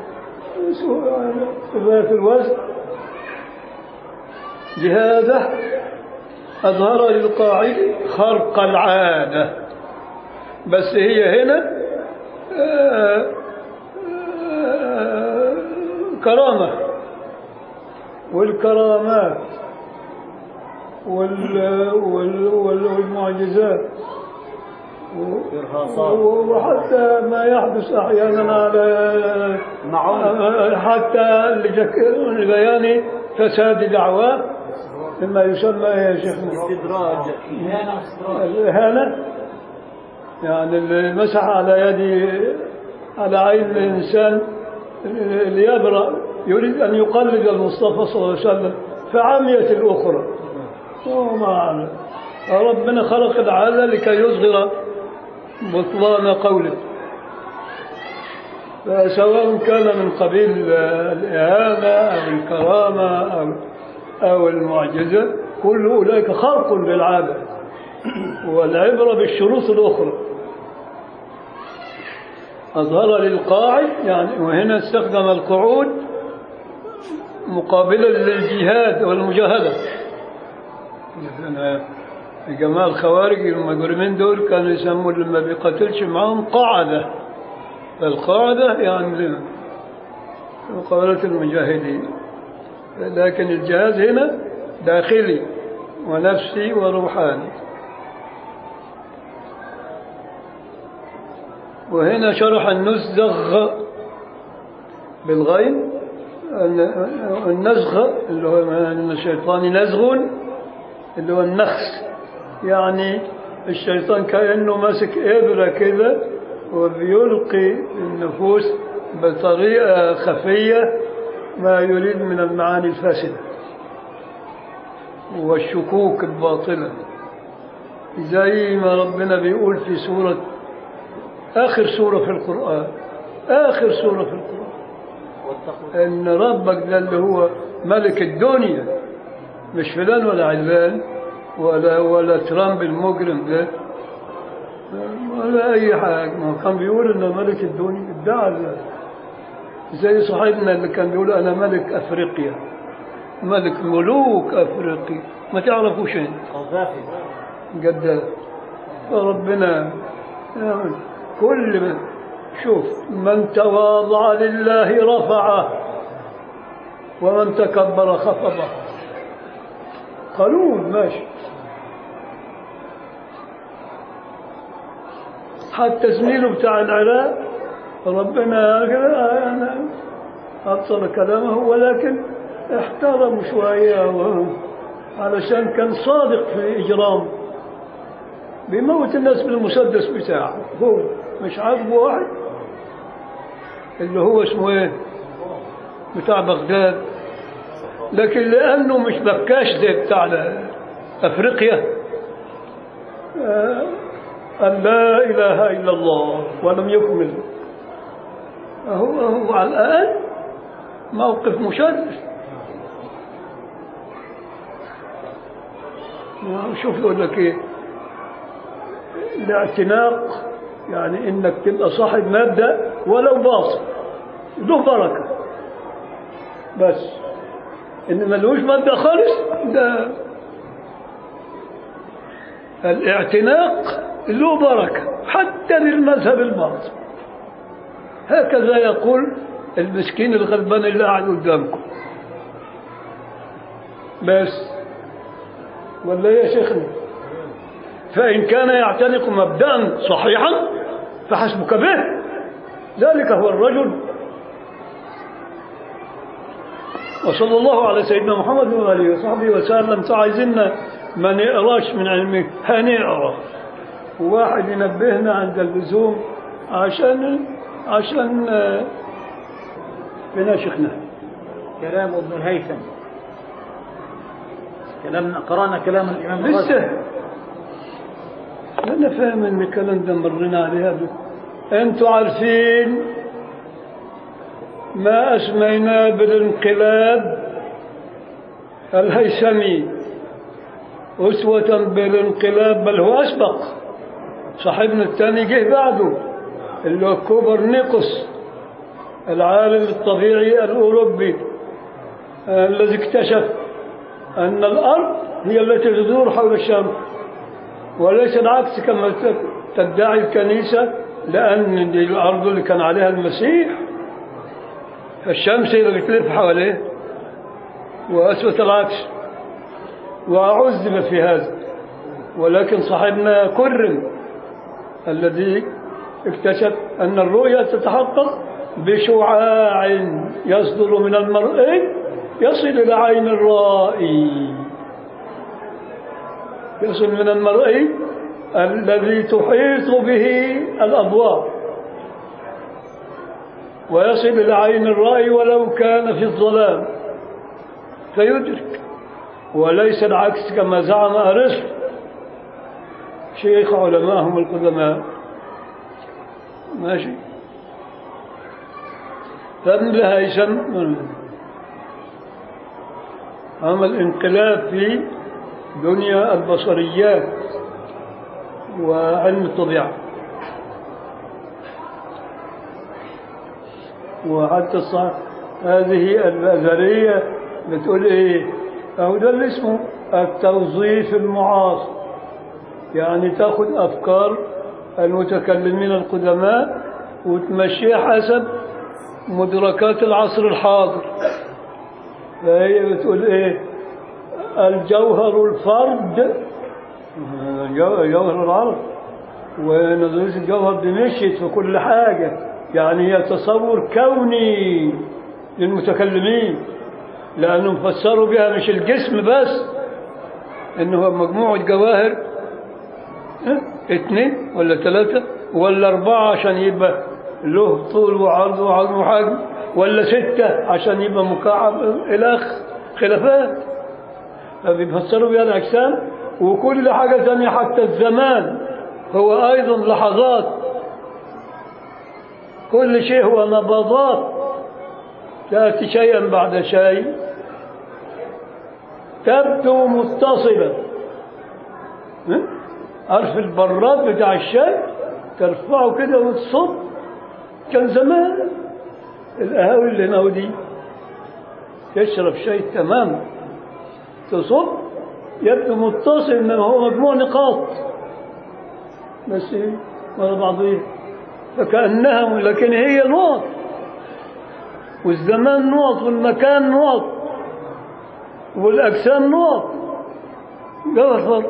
ثبات الوزن جهاده أظهر للقاعد خرق العادة بس هي هنا آه، آه، كرامة والكرامات وال وال وال والمعجزات إرهاصات وحتى ما يحدث أحيانا على معون حتى لجك- لبيان فساد دعواه مما يسمى إيه يا شيخ استدراج إهانة واستدراج الإهانة يعني اللي مسح على يد على عين الإنسان ليبرأ يريد أن يقلد المصطفى صلى الله عليه وسلم فعميت الأخرى وما أعلم ربنا خلق العادة لكي يظهر بطلان قوله فسواء كان من قبيل الإهانة أو الكرامة أو, أو المعجزة كل أولئك خرق للعادة والعبرة بالشروط الأخرى أظهر للقاعد يعني وهنا استخدم القعود مقابلا للجهاد والمجاهدة مثلا جماعة الخوارج المجرمين دول كانوا يسموا اللي ما بيقاتلش معاهم قاعدة القاعدة يعني مقابلة المجاهدين لكن الجهاز هنا داخلي ونفسي وروحاني وهنا شرح النزغ بالغين النزغ اللي هو من الشيطان نزغ اللي هو النخس يعني الشيطان كأنه ماسك إبرة كده وبيلقي النفوس بطريقة خفية ما يريد من المعاني الفاسدة والشكوك الباطلة زي ما ربنا بيقول في سورة آخر سورة في القرآن آخر سورة في القرآن واتقوا إن ربك ده اللي هو ملك الدنيا مش فلان ولا علان ولا ولا ترامب المجرم ده ولا أي حاجة ما هو كان بيقول إنه ملك الدنيا ادعى ذلك زي صاحبنا اللي كان بيقول أنا ملك أفريقيا ملك ملوك أفريقيا ما تعرفوش انت قذافي قد فربنا يعني كل من شوف من تواضع لله رفعه ومن تكبر خفضه قانون ماشي حتى زميله بتاع العراق ربنا يعني أبطل كلامه ولكن احترم شوية و- علشان كان صادق في إجرامه بيموت الناس بالمسدس بتاعه هو مش عاجبه واحد اللي هو اسمه ايه بتاع بغداد لكن لأنه مش بكاش زي بتاع أفريقيا آه، قال لا إله إلا الله ولم يكمل هو هو على الآن موقف مشرف شوف يقول لك ايه الاعتناق يعني انك تبقى صاحب مبدا ولو باطل له بركه بس ان ملوش مبدا خالص ده الاعتناق له بركه حتى للمذهب الباطل هكذا يقول المسكين الغلبان اللي قاعد قدامكم بس ولا إيه يا شيخنا فإن كان يعتنق مبدأ صحيحا فحسبك به ذلك هو الرجل وصلى الله على سيدنا محمد وآله وصحبه وسلم تعايزنا ما نقراش من علمه هنقرا وواحد ينبهنا عند اللزوم عشان عشان آه، بنا شيخنا كلام ابن الهيثم كلام قرانا كلام الامام الغزالي لسه أنا فاهم إن الكلام ده مرينا عليه هذا أنتوا عارفين ما أسمينا بالانقلاب الهيثمي أسوة بالانقلاب بل هو أسبق صاحبنا الثاني جه بعده اللي هو كوبرنيكوس العالم الطبيعي الأوروبي الذي اكتشف أن الأرض هي التي تدور حول الشمس وليس العكس كما تدعي الكنيسة لأن دي الأرض اللي كان عليها المسيح فالشمس هي اللي بتلف حواليه وأثبت العكس وعذب في هذا ولكن صاحبنا كرم الذي اكتشف أن الرؤية تتحقق بشعاع يصدر من المرئي يصل إلى عين الرائي يصل من المرئي الذي تحيط به الأضواء ويصل إلى عين الرأي ولو كان في الظلام فيدرك وليس العكس كما زعم أرسطو شيخ علمائهم القدماء ماشي فابن الهيثم عمل انقلاب في دنيا البصريات وعلم الطبيعة وحتى الصح... هذه الأزهرية بتقول إيه أو ده اللي اسمه التوظيف المعاصر يعني تاخذ أفكار المتكلمين القدماء وتمشيها حسب مدركات العصر الحاضر فهي بتقول ايه الجوهر الفرد جو- جوهر العرب ونظرية الجوهر دي مشيت في كل حاجة يعني هي تصور كوني للمتكلمين لأنهم فسروا بها مش الجسم بس إنه هو مجموعة جواهر ها؟ اثنين ولا ثلاثة ولا أربعة عشان يبقى له طول وعرض وعظم وحجم ولا ستة عشان يبقى مكعب إلى آخر خلافات فبيفسروا بها الأجسام وكل حاجة ثانية حتى الزمان هو أيضا لحظات كل شيء هو نبضات تأتي شيئا بعد شيء تبدو متصلة ها؟ عارف البراد بتاع الشاي ترفعه كده وتصب كان زمان القهاوي اللي هنا دي تشرب شاي تمام تصب يبدو متصل انما هو مجموع نقاط بس إيه؟ ورا بعضيه فكأنها لكن هي نقط والزمان نقط والمكان نقط والأجسام نقط جوهر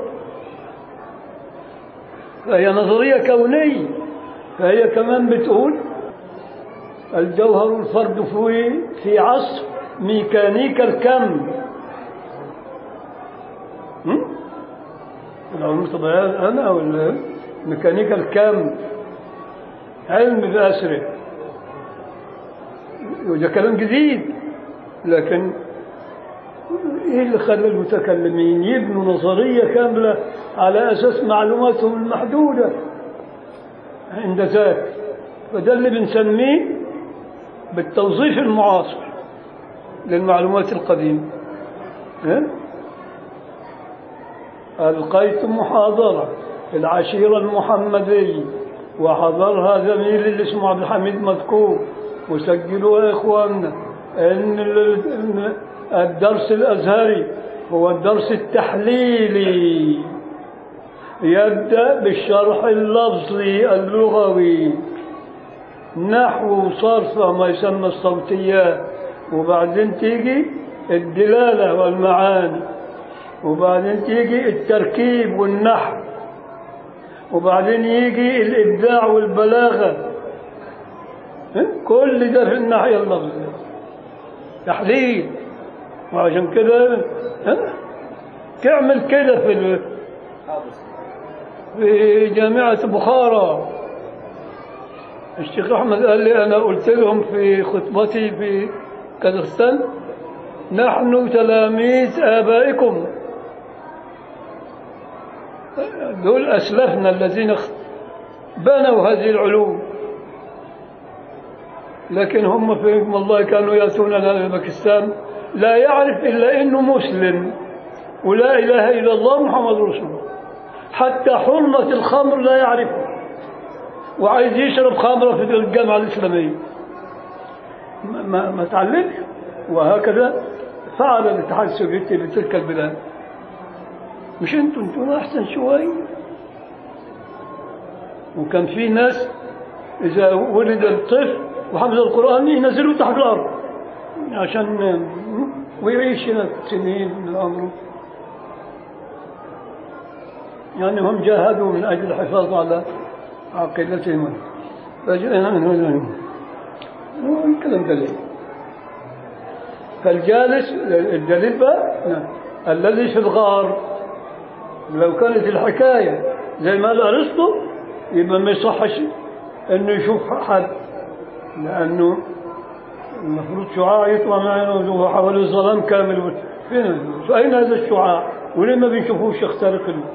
فهي نظرية كونية فهي كمان بتقول الجوهر الفرد في في عصر ميكانيكا الكم هم؟ العلوم الطبيعية أنا ولا ميكانيكا الكم علم بأسره وده كلام جديد لكن ايه اللي خلى المتكلمين يبنوا نظريه كامله على اساس معلوماتهم المحدوده عند ذاك فده اللي بنسميه بالتوظيف المعاصر للمعلومات القديمه ها؟ ألقيت محاضرة في العشيرة المحمدية وحضرها زميلي اللي اسمه عبد الحميد مذكور وسجلوا يا إخواننا إن ال- إن الدرس الأزهري هو الدرس التحليلي يبدأ بالشرح اللفظي اللغوي نحو صرف ما يسمى الصوتيات وبعدين تيجي الدلالة والمعاني وبعدين تيجي التركيب والنحو وبعدين يجي الإبداع والبلاغة ها؟ كل ده في الناحية اللفظية تحليل وعشان كده ها؟ تعمل كده في ال- في جامعة بخارى الشيخ أحمد قال لي أنا قلت لهم في خطبتي في كازاخستان نحن تلاميذ آبائكم دول أسلافنا الذين اخ- بنوا هذه العلوم لكن هم في والله كانوا يأتوننا إلى باكستان لا يعرف إلا إنه مسلم ولا إله إلا الله محمد رسول الله حتى حرمة الخمر لا يعرفها وعايز يشرب خمرة في الجامعة الإسلامية ما, ما, ما تعلمش وهكذا فعل الاتحاد السوفيتي بتلك البلاد مش انتوا انتوا احسن شوي وكان في ناس اذا ولد الطفل وحفظ القران ينزلوه تحت الارض عشان ويعيش هنا سنين من عمره يعني هم جاهدوا من اجل الحفاظ على عقيدتهم الكلام دليل فالجالس الدليل بقى نعم. الذي في الغار لو كانت الحكاية زي ما قال أرسطو يبقى ما يصحش انه يشوف حد لانه المفروض شعاع يطلع معنا وهو حوالي الظلام كامل فين اين هذا الشعاع وليه ما بنشوفوش يخترق ال-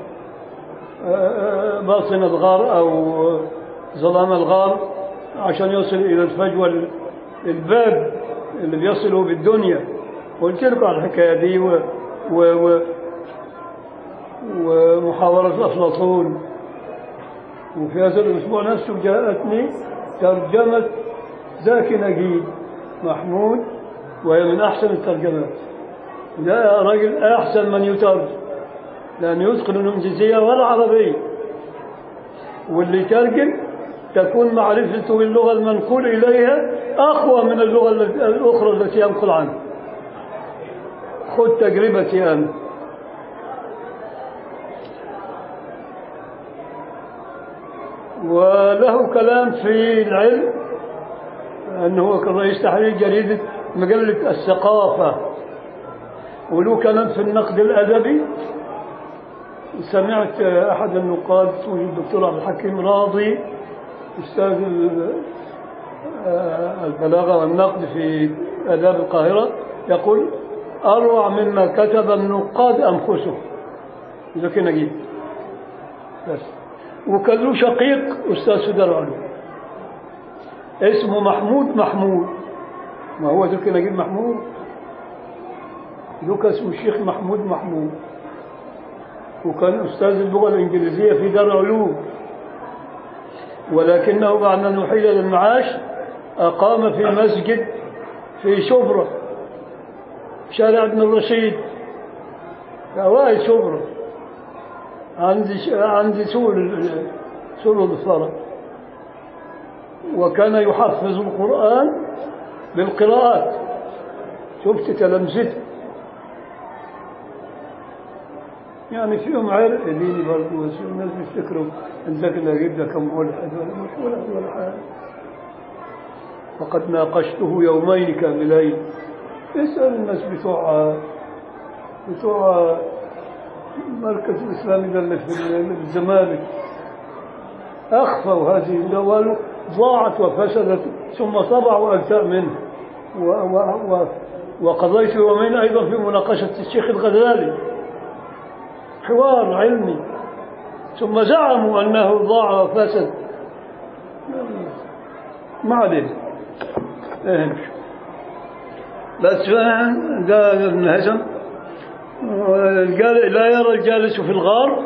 باطن الغار او ظلام الغار عشان يصل الى الفجوه الباب اللي بيصله بالدنيا قلت لكم على الحكاية دي و... و... و... ومحاورة أفلاطون وفي هذا الأسبوع نفسه جاءتني ترجمة زاكي نجيب محمود وهي من أحسن الترجمات ده راجل أحسن من يترجم لأنه يتقن الإنجليزية والعربية واللي يترجم تكون معرفته باللغة المنقول إليها أقوى من اللغة الأخرى التي ينقل عنها خذ تجربتي أنا وله كلام في العلم أنه هو كان رئيس تحرير جريدة مجلة الثقافة وله كلام في النقد الأدبي سمعت أحد النقاد اسمه الدكتور عبد الحكيم راضي أستاذ البلاغة والنقد في آداب القاهرة يقول أروع مما كتب النقاد أنفسهم زكي نجيب بس وكان له شقيق أستاذ سدر علوم اسمه محمود محمود ما هو زكي نجيب محمود له اسمه الشيخ محمود محمود وكان أستاذ اللغة الإنجليزية في دار علوم ولكنه بعد أن أحيل للمعاش أقام في مسجد في شبرا شارع ابن الرشيد في أوائل شبرا عندي عندي سور سور الفرق وكان يحفظ القرآن بالقراءات شفت تلامذته يعني فيهم عرق ديني برضه الناس بيفتكروا ان ذاك نجيب ده كم ملحد ولا مش ملحد ولا حاجه وقد ناقشته يومين كاملين اسال الناس بتوع بتوع المركز الاسلامي ده اللي في الزمالك اخفوا هذه الجوال ضاعت وفسدت ثم طبعوا اجزاء منها و و و وقضيت يومين ايضا في مناقشه الشيخ الغزالي حوار علمي ثم زعموا أنه ضاع وفسد ما علينا اهمش بس فهم قال ابن هزم قال لا يرى الجالس في الغار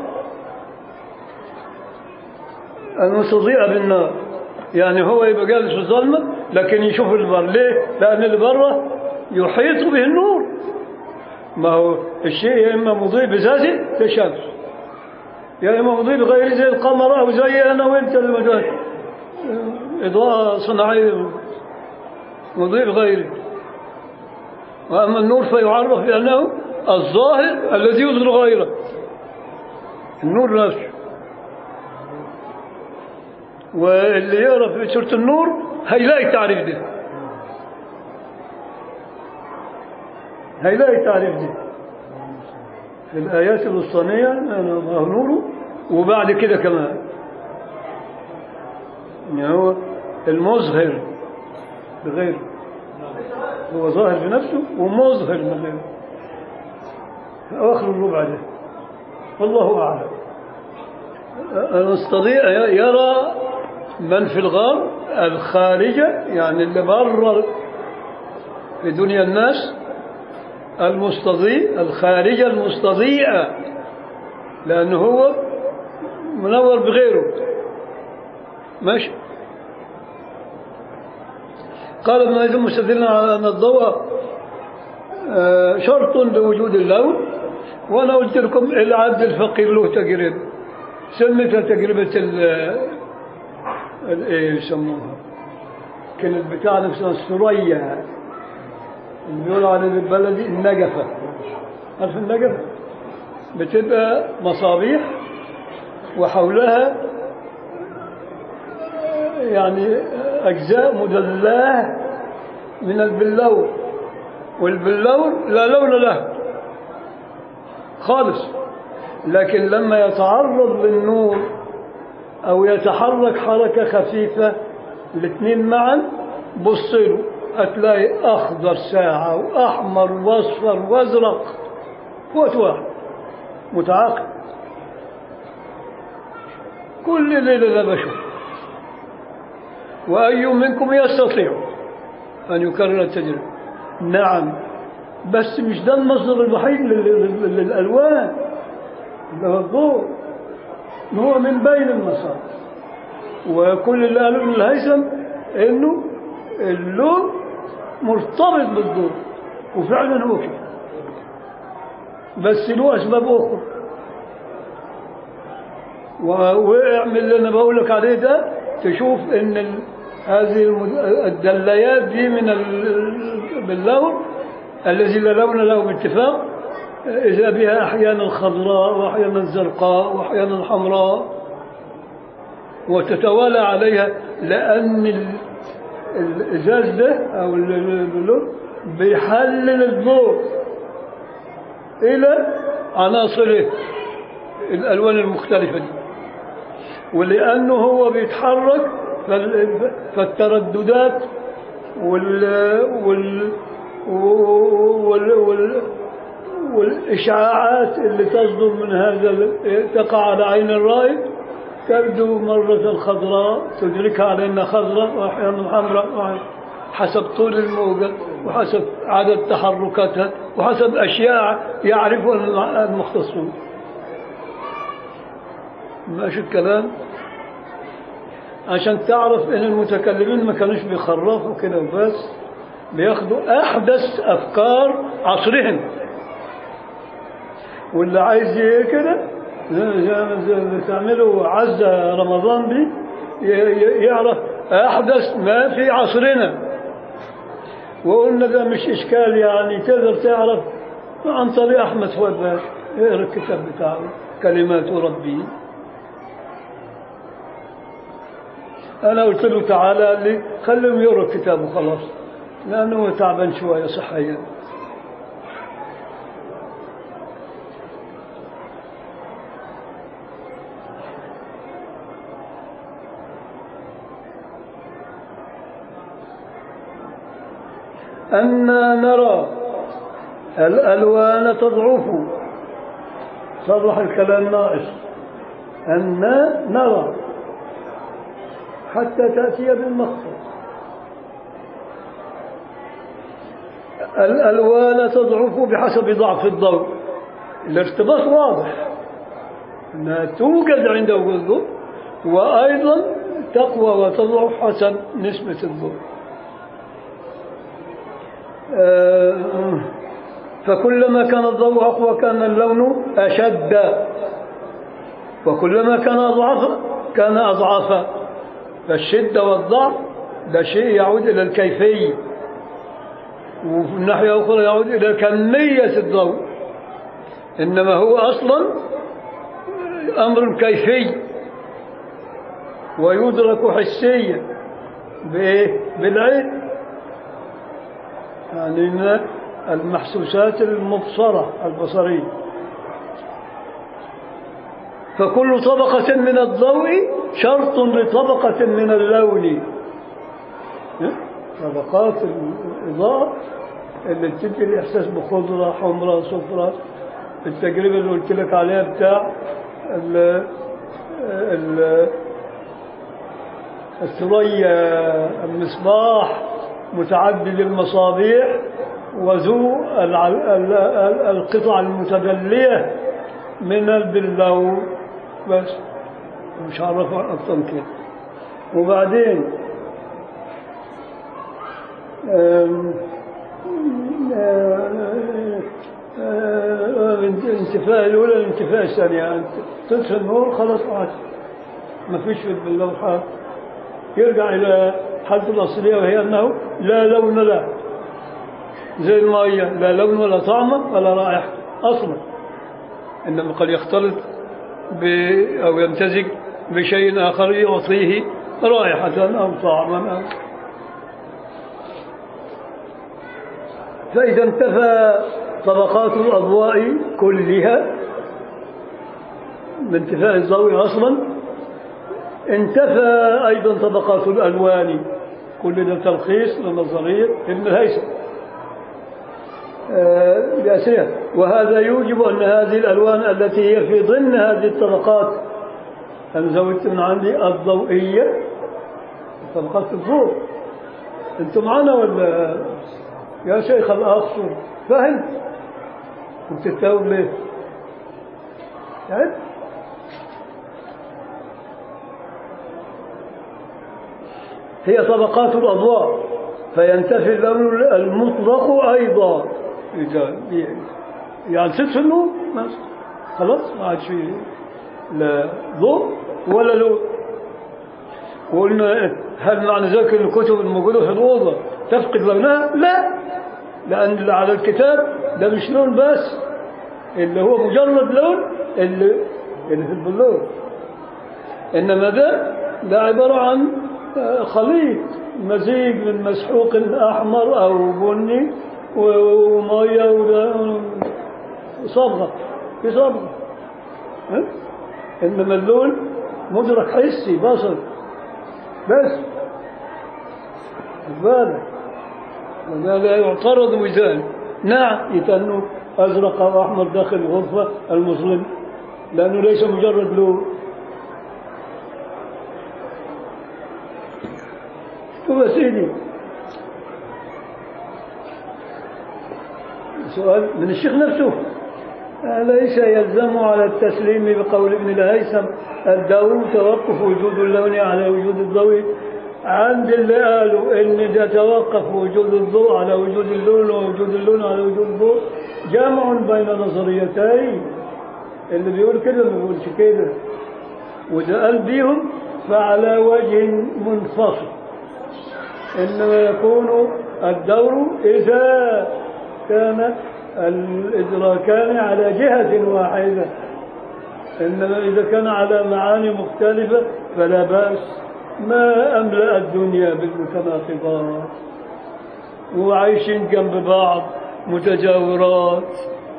المستضيء بالنار يعني هو يبقى جالس في الظلمة لكن يشوف البر ليه؟ لأن البر يحيط به النور ما هو الشيء يا إما مضيء بذاته كالشمس يا إما مضيء بغير زي القمر أو زي أنا وأنت المجال إضاءة صناعية مضيء بغيره وأما النور فيعرف بأنه الظاهر الذي يظهر غيره النور نفسه واللي يقرا في سورة النور هيلاقي التعريف ده هيلاقي التعريف ده في الآيات الوسطانية الله نوره وبعد كده كمان يعني هو المظهر بغيره هو ظاهر بنفسه ومظهر بغيره في أواخر الربع ده والله أعلم نستطيع يرى من في الغار الخارجة يعني اللي بره في دنيا الناس المستضيء الخارجة المستضيئة لأنه هو منور بغيره ماشي قال ابن هزم مستدلا على أن الضوء شرط لوجود اللون وأنا قلت لكم العبد الفقير له تجربة سميتها تجربة ال ايه يسموها كانت بتاع نفسها الثريا اللي بيقولوا على البلدي النجفة عارف النجفة بتبقى مصابيح وحولها يعني أجزاء مدلاه من البلور والبلور لا لون له خالص لكن لما يتعرض للنور أو يتحرك حركة خفيفة الاثنين معا بصيله هتلاقي أخضر ساعة وأحمر وأصفر وأزرق قوة واحد متعاقب كل ليلة لا بشوف وأي منكم يستطيع أن يكرر التجربة نعم بس مش ده المصدر الوحيد لل- لل- للألوان اللي هو الضوء هو من بين المصادر وكل اللي قالوا ابن الهيثم انه اللون مرتبط بالضوء وفعلا هو كده بس له اسباب اخرى و- واعمل اللي انا بقول لك عليه ده تشوف ان ال- هذه الم- الدليات دي من ال- باللون الذي لا لون له باتفاق إذا بها أحيانا خضراء وأحيانا زرقاء وأحيانا حمراء وتتوالى عليها لأن ال- الإزاز ده أو ال- ال- اللون بيحلل الضوء إلى عناصره الألوان المختلفة دي ولأنه هو بيتحرك فال- فالترددات وال وال وال وال والإشعاعات اللي تصدر من هذا ال- تقع على عين الرائد تبدو مرة خضراء تدركها على أنها خضراء وأحيانا حمراء وأحيانا حسب طول الموجة وحسب عدد تحركاتها وحسب أشياء يعرفها المختصون ماشي الكلام عشان تعرف ان المتكلمين ما كانوش بيخرفوا كده وبس بياخدوا احدث افكار عصرهم واللي عايز ي- كده زي زي- زي اللي تعملوا عزة رمضان دي ي- ي- يعرف احدث ما في عصرنا وقلنا ده مش اشكال يعني تقدر تعرف عن طريق احمد فؤاد باشا اقرا الكتاب بتاعه كلمات ربي انا قلت له تعالى لي خليهم يقرا الكتاب وخلاص لانه هو تعبان شويه صحيا أنا نرى الألوان تضعف صرح الكلام ناقص أنا نرى حتى تأتي بالمخصص الألوان تضعف بحسب ضعف الضوء الارتباط واضح أنها توجد عند وجود الضوء وأيضا تقوى وتضعف حسب نسبة الضوء آه، فكلما كان الضوء أقوى كان اللون أشد وكلما كان أضعف كان أضعف فالشدة والضعف ده شيء يعود إلى الكيفية وفي الناحية الأخرى يعود إلى كمية الضوء إنما هو أصلا أمر كيفي ويدرك حسيا بإيه؟ بالعين يعني من المحسوسات المبصرة البصرية فكل طبقة من الضوء شرط لطبقة من اللون طبقات الإضاءة اللي بتدي الإحساس بخضرة حمراء صفراء التجربة اللي قلت لك عليها بتاع ال ال الثريا المصباح متعدد المصابيح وذو الع- ال- ال- القطع المتدلية من البلو بس مش عارف أكثر من كده وبعدين آم، آه، آه، الانتفاء الأولى الانتفاء الثانية أنت تطفي النور خلاص عاد ما فيش في اللوحات يرجع إلى حالته الأصلية وهي أنه لا لون له زي المية لا لون ولا طعم ولا رائحة أصلا إنما قد يختلط ب أو يمتزج بشيء آخر يعطيه رائحة أو طعما أو فإذا انتفى طبقات الأضواء كلها بانتفاء الضوء أصلا انتفى أيضا طبقات الألوان كل ده تلخيص لنظرية ابن الهيثم آه، بأسرها وهذا يوجب أن هذه الألوان التي هي في ضمن هذه الطبقات أنا زودت من عندي الضوئية طبقات الضوء انتوا معانا ولا يا شيخ الاخصر فهمت وبتتاوب ليه يعني هي طبقات الأضواء فينتفي اللون المطلق أيضا إذا يعني ست النور بس خلاص ما عاد في لا ضوء ولا لون وقلنا هل معنى ذلك ان الكتب الموجوده في الاوضه تفقد لونها؟ لا لان اللي على الكتاب ده مش لون بس اللي هو مجرد لون اللي اللي في البلور انما ده ده عباره عن خليط مزيج من مسحوق احمر او بني وميه وصبغه في صبغه ها؟ انما اللون مدرك حسي بصر بس بالك وهذا يعترض وزان نعم يتنوا ازرق او احمر داخل الغرفه المظلم لانه ليس مجرد لون هو سيدي سؤال من الشيخ نفسه ليس يلزم على التسليم بقول ابن الهيثم الدور توقف وجود اللون على وجود الضوء عند اللي قالوا ان ده توقف وجود الضوء على وجود اللون ووجود اللون على وجود الضوء جمع بين نظريتين اللي بيقول كده ما بيقولش كده وده قال بيهم فعلى وجه منفصل انما يكون الدور اذا كان الإدراكان على جهة واحدة إنما إذا كان على معاني مختلفة فلا بأس ما أملأ الدنيا بالمتناقضات وعايشين جنب بعض متجاورات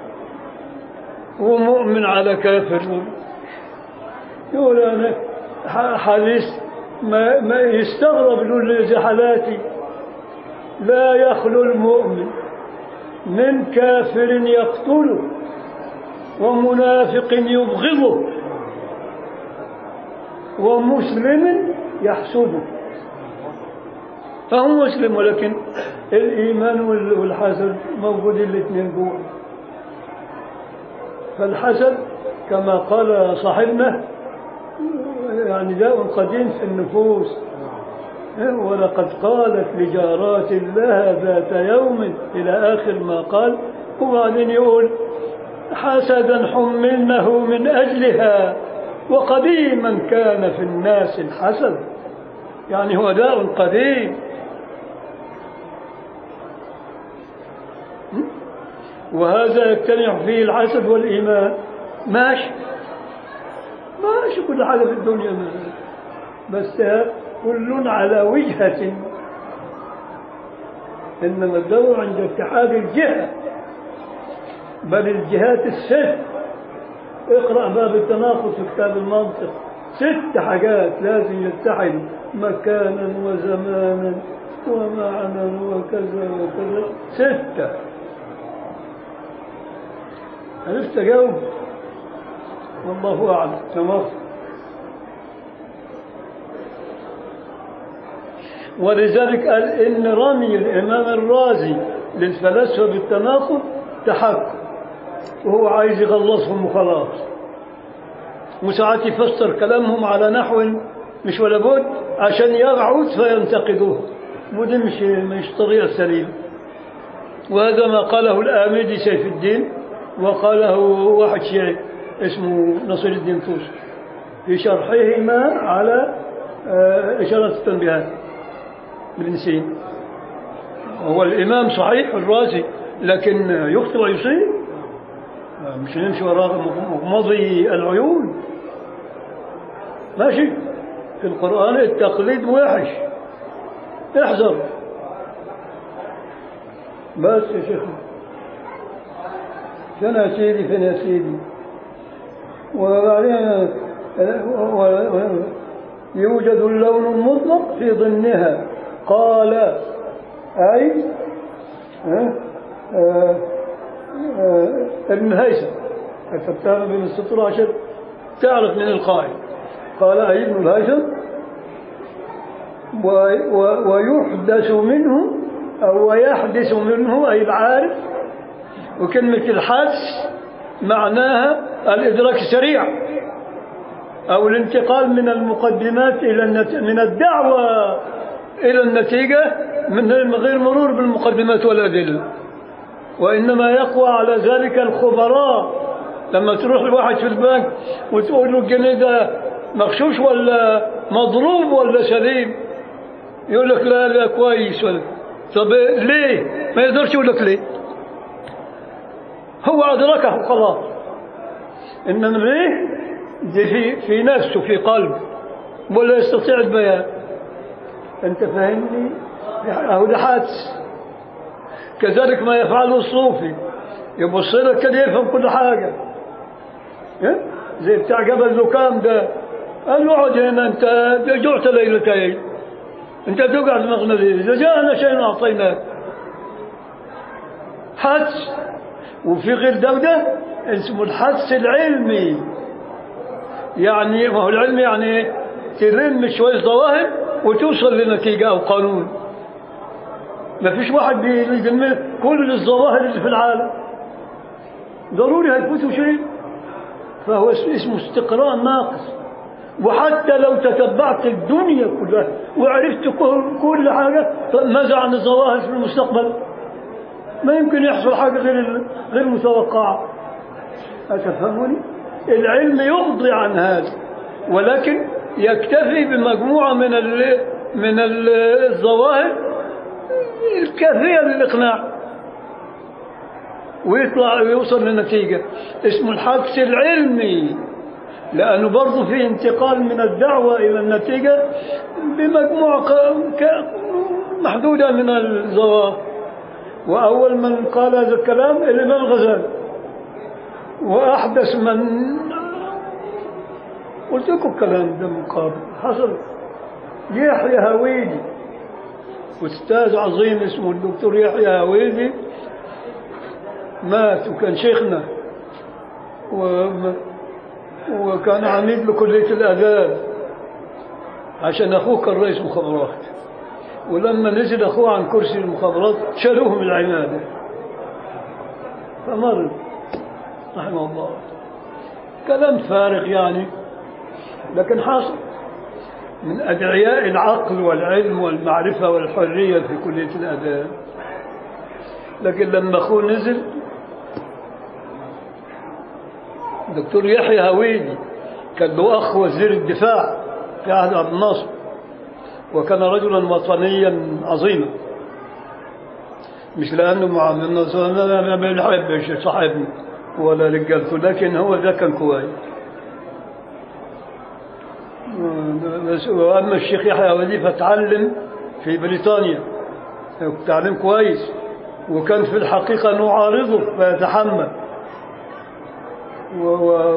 ومؤمن على كافر يقول أنا حديث ما, ما يستغرب يقول حالاتي لا يخلو المؤمن من كافر يقتله ومنافق يبغضه ومسلم يحسده فهو مسلم ولكن الإيمان والحسد موجود الاثنين جوا فالحسد كما قال صاحبنا يعني داء قديم في النفوس ولقد قالت لجارات لها ذات يوم إلى آخر ما قال وبعدين يقول حسدا حملنه من أجلها وقديما كان في الناس الحسد يعني هو داء قديم وهذا يجتمع فيه الحسد والإيمان ماشي ماشي كل حاجة في الدنيا ماشي. بس كل على وجهة إنما الدور عند اتحاد الجهة بل الجهات الست اقرأ باب التناقض في كتاب المنطق ست حاجات لازم يتحدوا مكانا وزمانا ومعنى وكذا وكذا ستة عرفت أجاوب والله أعلم تمام ولذلك قال إن رمي الإمام الرازي للفلاسفة بالتناقض تحكم وهو عايز يخلصهم وخلاص وساعات يفسر كلامهم على نحو مش ولا بد عشان يرعوا فينتقدوه ودي مش مش طريقة سليمة وهذا ما قاله الآمدي سيف الدين وقاله واحد شيعي اسمه نصر الدين طوسي في شرحهما على إشارة التنبيهات ابن سين هو الإمام صحيح الرازي لكن يخطئ ويصيب مش نمشي وراء مغمضي العيون ماشي في القرآن التقليد وحش احذر بس يا شيخ فين يا سيدي فين يا سيدي وبعدين يوجد اللون المطلق في ضمنها قال أي أه أه أه ابن هيثم كتبتها من السطر عشان تعرف من القائل قال أي ابن الهيثم و- و- ويحدث منه أو ويحدث منه أي العارف وكلمة الحدس معناها الإدراك السريع أو الانتقال من المقدمات إلى النت... من الدعوة إلى النتيجة من غير مرور بالمقدمات والأدلة وإنما يقوى على ذلك الخبراء لما تروح لواحد في البنك وتقول له الجنيه ده مغشوش ولا مضروب ولا سليم يقول لك لا لا كويس ولا طب ليه ما يقدرش يقول لك ليه هو أدركه خلاص إنما ليه دي في في نفسه في قلبه ولا يستطيع البيان أنت فاهمني أهو ده حادث كذلك ما يفعله الصوفي يبص لك كده يفهم كل حاجة إيه؟ زي بتاع جبل لكام ده قال له اقعد هنا انت جعت ليلتين انت تقعد دماغنا ليه اذا جاءنا شيء اعطيناك حدس وفي غير ده وده اسمه الحدس العلمي يعني ما هو العلم يعني ايه تلم شوية ظواهر وتوصل لنتيجة أو قانون ما فيش واحد بيلم كل الظواهر اللي في العالم ضروري هيفوتوا شيء فهو اسمه استقراء ناقص وحتى لو تتبعت الدنيا كلها وعرفت كل- كل حاجة طب ماذا عن الظواهر في المستقبل ما يمكن يحصل حاجة غير غير متوقعة أتفهمني العلم يقضي عن هذا ولكن يكتفي بمجموعة من ال من ال- الظواهر الكافية للإقناع ويطلع ويوصل لنتيجة اسمه الحدس العلمي لأنه برضه في انتقال من الدعوة إلى النتيجة بمجموعة ق- ك- محدودة من الظواهر وأول من قال هذا الكلام الإمام الغزالي وأحدث من قلت لكم الكلام ده من قبل حصل يحيى هويدي أستاذ عظيم اسمه الدكتور يحيى هويدي مات وكان شيخنا و... وكان عميد لكلية الآداب عشان أخوه كان رئيس مخابرات ولما نزل أخوه عن كرسي المخابرات شالوه من العنادة فمر رحمه الله كلام فارغ يعني لكن حاصل من أدعياء العقل والعلم والمعرفة والحرية في كلية الآداب لكن لما أخوه نزل دكتور يحيى هويدي كان له أخ وزير الدفاع في عهد عبد الناصر وكان رجلا وطنيا عظيما مش لأنه مع عبد الناصر أنا ما بنحبش صاحبني ولا رجالته لكن هو ده كان كويس بس وأما الشيخ يحيى هويدي فتعلم في بريطانيا تعليم كويس وكان في الحقيقة نعارضه فيتحمل و... و...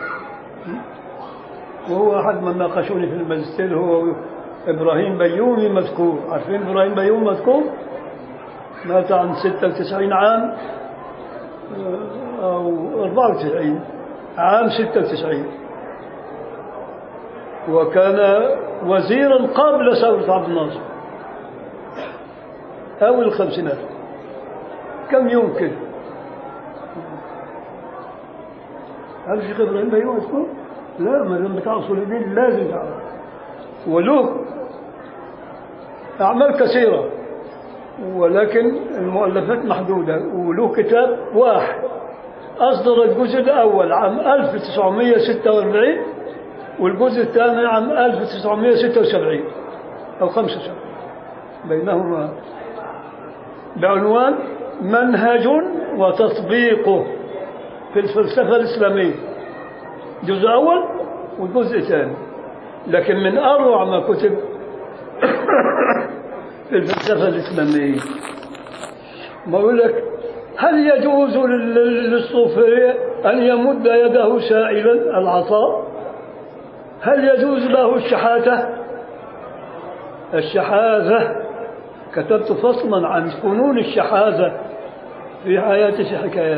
وهو أحد من ناقشوني في الماجستير هو إبراهيم بيومي مذكور عارفين إبراهيم بيومي مذكور مات عن 96 عام أو 94 عام 96 وكان وزيرا قبل ثورة عبد الناصر أو الخمسينات كم يوم كده هل الشيخ ابراهيم بيوم مذكور؟ لا ما دام بتاع اصول الدين لازم تعرف وله اعمال كثيره ولكن المؤلفات محدوده وله كتاب واحد اصدر الجزء الاول عام 1946 والجزء الثاني عام 1976 او 75 بينهما بعنوان منهج وتطبيقه في الفلسفة الإسلامية جزء أول وجزء ثاني لكن من أروع ما كتب في الفلسفة الإسلامية ما يقول لك هل يجوز لل- للصوفية أن يمد يده سائلا العطاء هل يجوز له الشحاتة الشحاذة كتبت فصلا عن فنون الشحاذة في حياة حكايات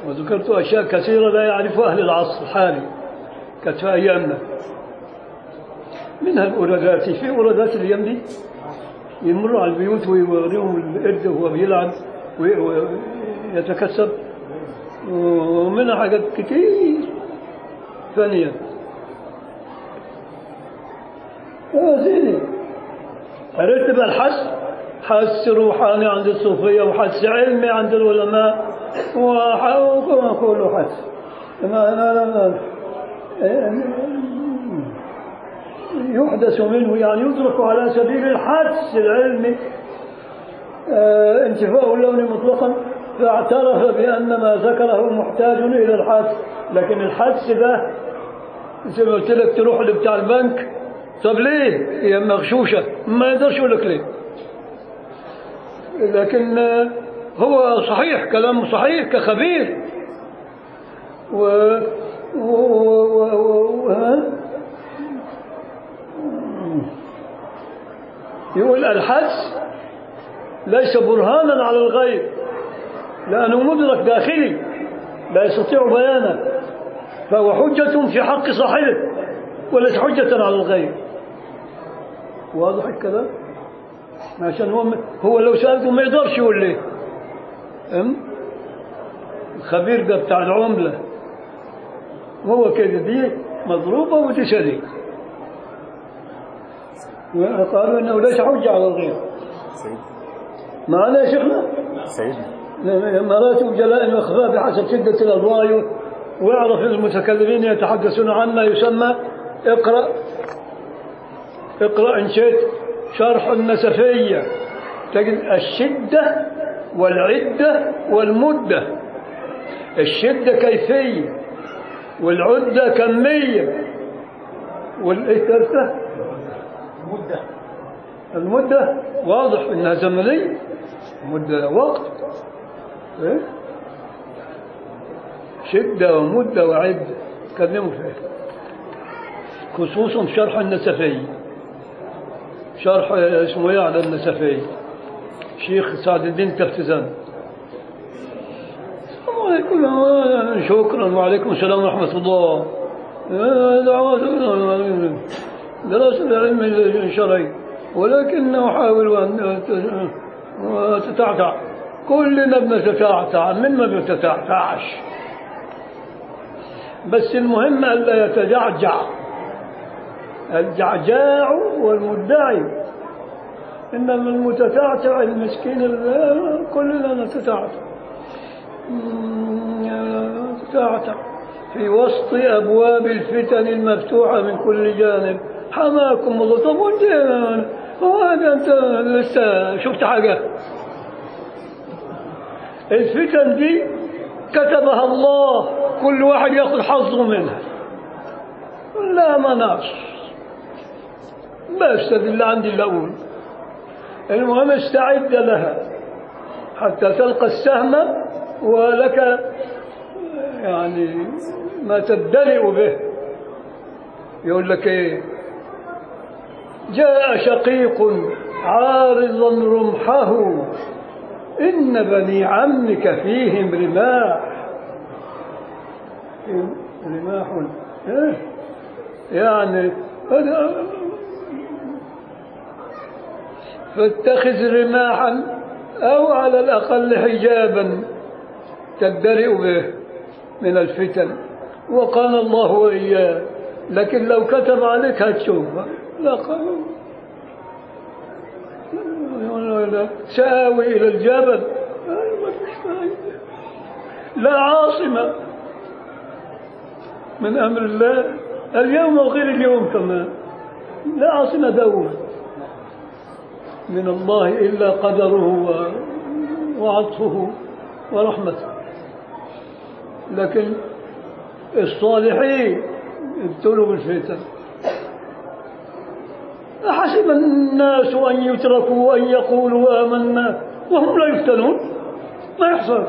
وذكرت أشياء كثيرة لا يعرفها أهل العصر الحالي كانت في أيامنا منها الأورادات في أورادات اليوم دي يمر على البيوت ويوريهم القرد وهو بيلعب وي- ويتكسب ومنها حاجات كتير ثانية آه زيني عرفت بقى الحس حس روحاني عند الصوفية وحس علمي عند العلماء وح- وكله حس ما لا لا لا يحدث منه يعني يدرك على سبيل الحدس العلمي آه، انتفاء اللون مطلقا فاعترف بأن ما ذكره محتاج إلى الحدس لكن الحدس ده زي ما قلت لك تروح لبتاع البنك طب ليه؟ هي مغشوشة ما يقدرش يقول لك ليه لكن آه، هو صحيح كلامه صحيح كخبير و و و و و ها؟ يقول الحدس ليس برهانا على الغيب لأنه مدرك داخلي لا يستطيع بيانه فهو حجة في حق صاحبه وليس حجة على الغيب واضح الكلام عشان هو هو لو سألته ما يقدرش يقول ليه أم؟ الخبير ده بتاع العملة هو كده دي مضروبة ودي سليم وقالوا انه ليس حجة على الغير سيد معنا يا شيخنا سيدنا مراتب جلاء واخفاء بحسب شدة الأضواء ويعرف المتكلمين يتحدثون عن ما يسمى اقرأ اقرأ إن شئت شرح النسفية تجد الشدة والعدة والمدة الشدة كيفية والعدة كمية والإيه ثالثة مدة المدة واضح إنها زمنية مدة وقت إيه؟ شدة ومدة وعدة تكلموا فيها خصوصا في شرح النسفي شرح اسمه ايه على النسفي شيخ سعد الدين تفتزان السلام عليكم شكرا وعليكم السلام ورحمة الله دعوات دراسة العلم الشرعي ولكن أحاول أن تتعتع كلنا بنتتعتع من ما بيتتعتعش بس المهم ألا يتجعجع الجعجاع والمدعي إنما المتتعتع المسكين ال- كلنا نتتعتع مم، نتتعتع في وسط أبواب الفتن المفتوحة من كل جانب حماكم الله طب وانت هو هذا انت لسه شفت حاجة الفتن دي كتبها الله كل واحد ياخذ حظه منها لا مناص بس هذا اللي عندي اللي أقول المهم استعد لها حتى تلقى السهم ولك يعني ما تدلئ به يقول لك ايه جاء شقيق عارضا رمحه إن بني عمك فيهم رماح فيهم رماح إيه؟ يعني هذا- فاتخذ رماحا أو على الأقل حجابا تدرئ به من الفتن وقال الله وإياه لكن لو كتب عليك هتشوفها لا قالوا لا سآوي إلى الجبل ما فيش فايدة لا عاصمة من أمر الله اليوم وغير اليوم كمان لا عاصمة دوما من الله إلا قدره و- وعطفه ورحمته لكن الصالحين ابتلوا بالفتن أحسب الناس أن يتركوا أن يقولوا آمنا وهم لا يفتنون ما يحصل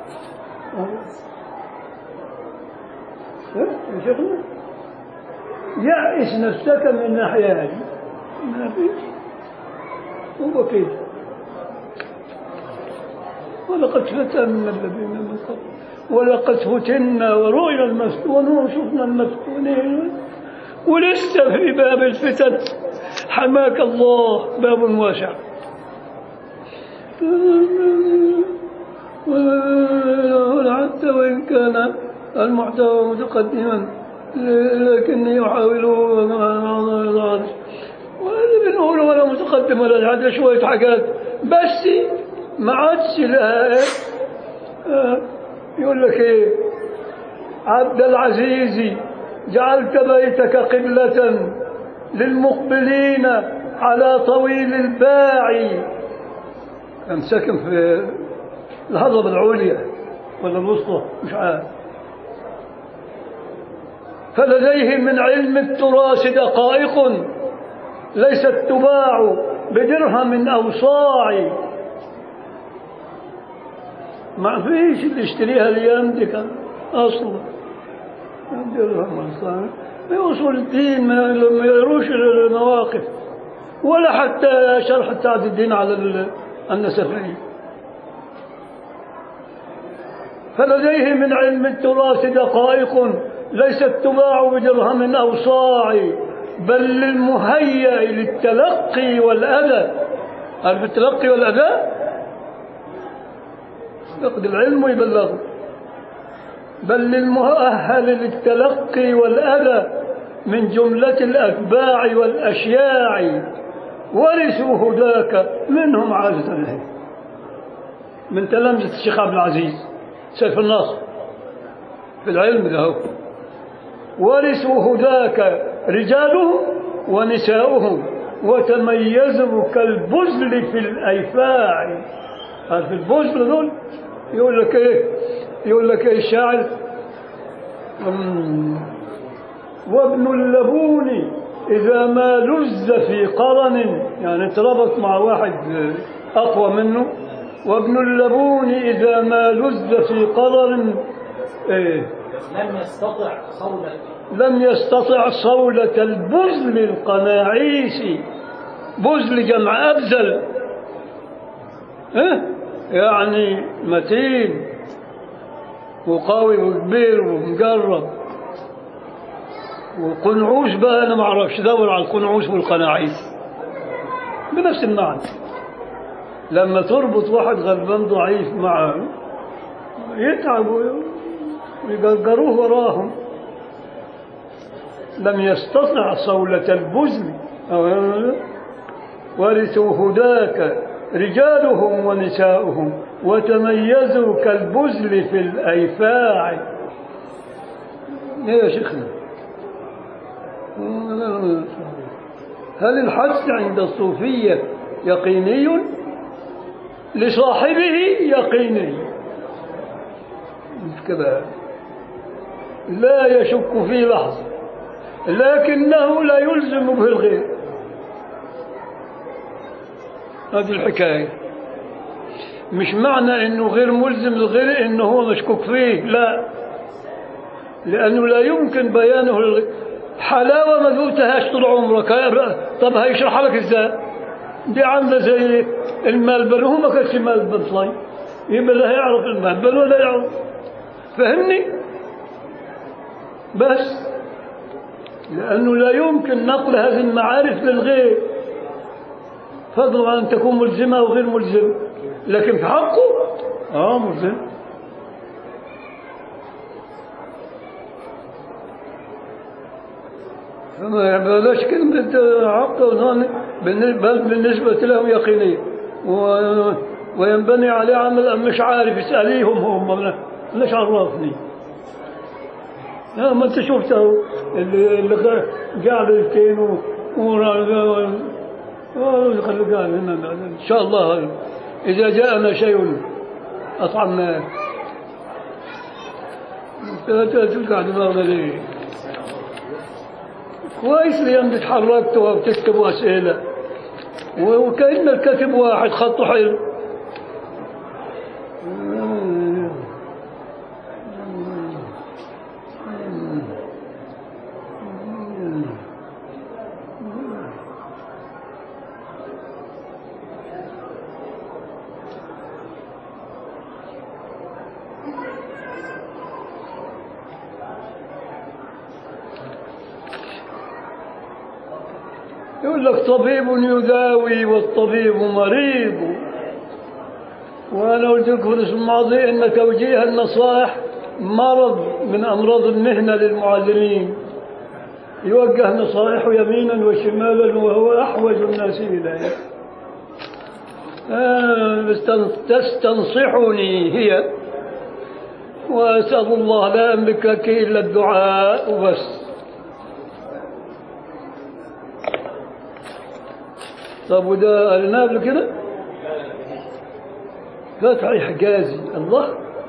إيه يا شيخنا يأس نفسك من ناحية هذه ما فيش هو كده ولقد فتنا الذين من قبل ولقد فتنا ورؤيا المفتون وشفنا المفتونين ولسه في باب الفتن حماك الله باب واسع حتى وإن كان المحتوى متقدما لكن يحاولون وهذا بنقول ولا متقدم ولا حاجة شوية حاجات بس ما عادش لها إيه؟ آه، يقول لك ايه عبد العزيز جعلت بيتك قبلة للمقبلين على طويل الباعي كان ساكن في الهضبة العليا ولا الوسطى مش عارف فلديه من علم التراث دقائق ليست تباع بدرهم أو صاع ما فيش اللي يشتريها الأيام دي كان أصلا درهم أو صاع في أصول الدين ما ما يروش المواقف ولا حتى شرح سعد الدين على ال- النسفي فلديه من علم التراث دقائق ليست تباع بدرهم أو صاع بل للمهيأ للتلقي والأداء عارف التلقي والأداء يقضي العلم ويبلغه بل للمؤهل للتلقي والأذى من جملة الأتباع والأشياع ورثوا هداك منهم عادة له من تلامذة الشيخ عبد العزيز سيف الناصر في العلم له ورثوا هداك رجالهم ونساؤهم وتميزوا كالبزل في الأيفاع عارف البزل دول يقول لك ايه يقول لك ايه الشاعر أمم، وابن اللبون إذا ما لز في قرن يعني اتربط مع واحد أقوى منه وابن اللبون إذا ما لز في قرن إيه لم يستطع صولة لم يستطع صولة البزل القناعيس بزل جمع أبزل إيه؟ يعني متين وقوي وكبير ومجرب وقنعوش بقى أنا ما أعرفش دور على القنعوش والقناعيس بنفس المعنى لما تربط واحد غلبان ضعيف مع يتعبوا ويقرقروه وراهم لم يستطع صولة البزل ورثوا هداك رجالهم ونساؤهم وتميزوا كالبزل في الأيفاع إيه يا شيخنا هل الحدس عند الصوفية يقيني لصاحبه يقيني مش كده لا يشك في لحظة لكنه لا يلزم به الغير هذه الحكاية مش معنى انه غير ملزم للغير انه هو مشكوك فيه لا لانه لا يمكن بيانه للغير حلاوة ما ذوقتهاش طول عمرك طب هيشرح لك ازاي دي عاملة زي الملبن هو ما كانش ملبن طيب يبقى لا يعرف الملبن ولا يعرف فهمني بس لأنه لا يمكن نقل هذه المعارف للغير فضلا عن أن تكون ملزمة أو غير ملزمة لكن في حقه آه ملزم فما بلاش كلمة حق وظن بل بالنسبة له يقينية و- وينبني عليه عمل مش عارف اسأليهم هم ليش عرفني لا ما انت شفته اللي اللي قاعد الاثنين و خلي قال هنا ان شاء الله اذا جاءنا شيء اطعمناه تلقى دماغنا ليه كويس اليوم تحركت وبتكتب اسئله وكأن الكاتب واحد خطه حلو يقول لك طبيب يداوي والطبيب مريض وأنا قلت لكم في الاسم الماضي أن توجيه النصائح مرض من أمراض المهنة للمعلمين يوجه نصائحه يمينا وشمالا وهو أحوج الناس إليه آه، بس تن- تستنصحني هي وأسأل الله لا أملك لك إلا الدعاء وبس طب وده قالنا قبل كده فتحي حجازي الله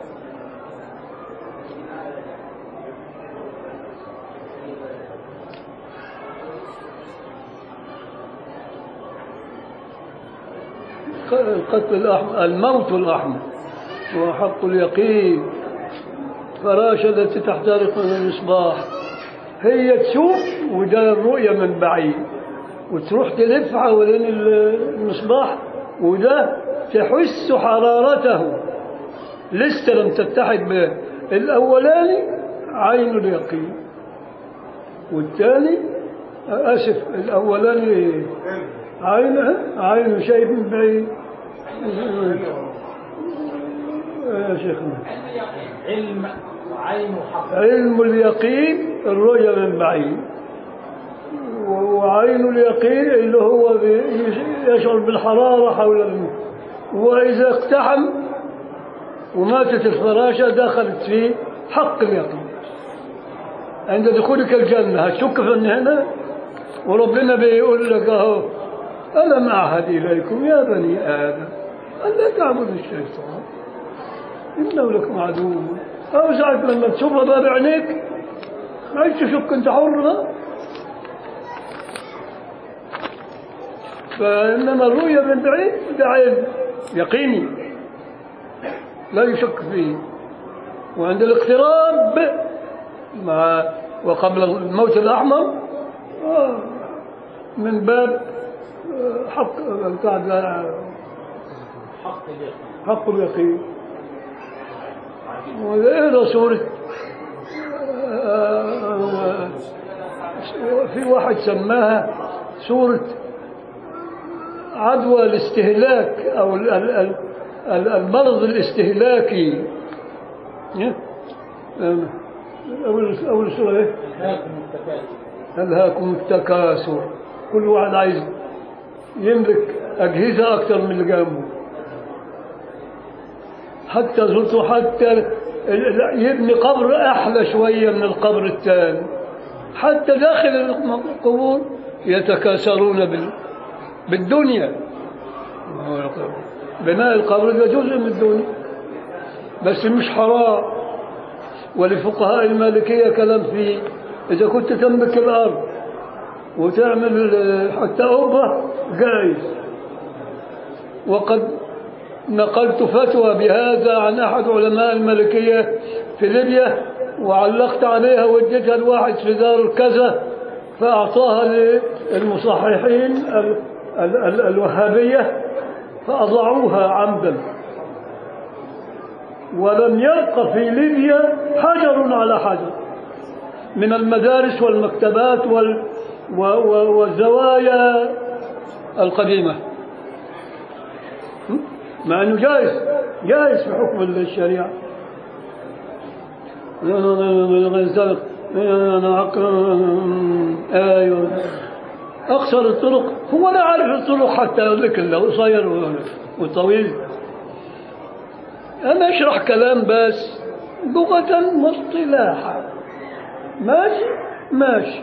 القتل الأحمر الموت الأحمر هو حق اليقين فراشة التي تحترق من المصباح هي تشوف وده الرؤية من بعيد وتروح تلف حوالين المصباح وده تحس حرارته لسه لم تتحد به الأولاني عين اليقين والثاني آسف الأولاني عين عين شيء من بعيد يا شيخنا علم وعين وحق علم اليقين الرؤية من بعيد وعين اليقين اللي هو بي- يشعر بالحرارة حول الموت وإذا اقتحم وماتت الفراشة دخلت في حق اليقين عند دخولك الجنة هتشك في أن هنا وربنا بيقول لك أهو ألم أعهد إليكم يا بني آدم أن لا تعبدوا الشيطان إنه لكم عدو أو ساعة لما تشوفها بقى بعينيك ما عادش تشك أنت حر بقى فإنما الرؤية من بعيد ده علم يقيني لا يشك فيه وعند الاقتراب مع وقبل الموت الأحمر آه، من باب آه، حق بتاع ده، حق اليقين حق اليقين وإذا سورة آه، في واحد سماها سورة عدوى الاستهلاك أو ال- ال- ال- ال- المرض الاستهلاكي إيه؟ آه، أول أول سورة إيه؟ الهاكم التكاثر ألهاكم التكاثر كل واحد عايز يملك أجهزة أكثر من اللي جنبه حتى زرت حتى ال- ال- يبني قبر أحلى شوية من القبر الثاني حتى داخل القبور يتكاثرون بال بالدنيا بناء القبر ده جزء من الدنيا بس مش حرام ولفقهاء المالكية كلام فيه إذا كنت تملك الأرض وتعمل آه، حتى أوبة جائز وقد نقلت فتوى بهذا عن أحد علماء المالكية في ليبيا وعلقت عليها وديتها لواحد في دار الكذا فأعطاها للمصححين ال- ال- ال- الوهابية فأضعوها عمدا ولم يبق في ليبيا حجر على حجر من المدارس والمكتبات وال و- و- والزوايا القديمة م? مع أنه جائز جائز في حكم الشريعة أيوه أقصر الطرق هو لا عارف الطرق حتى يقول لك اللي قصير و- وطويل أنا أشرح كلام بس لغة واصطلاحا ماشي ماشي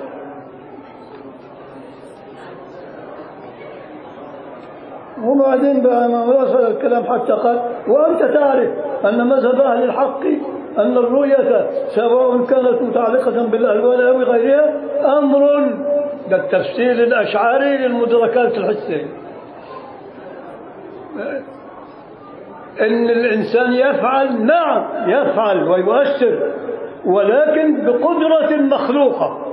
وبعدين بقى ما وصل الكلام حتى قال وأنت تعرف أن مذهب أهل الحق أن الرؤية سواء كانت متعلقة بالألوان أو غيرها أمر ده التفسير الأشعري للمدركات الحسية ان الانسان يفعل نعم يفعل ويؤثر ولكن بقدرة مخلوقة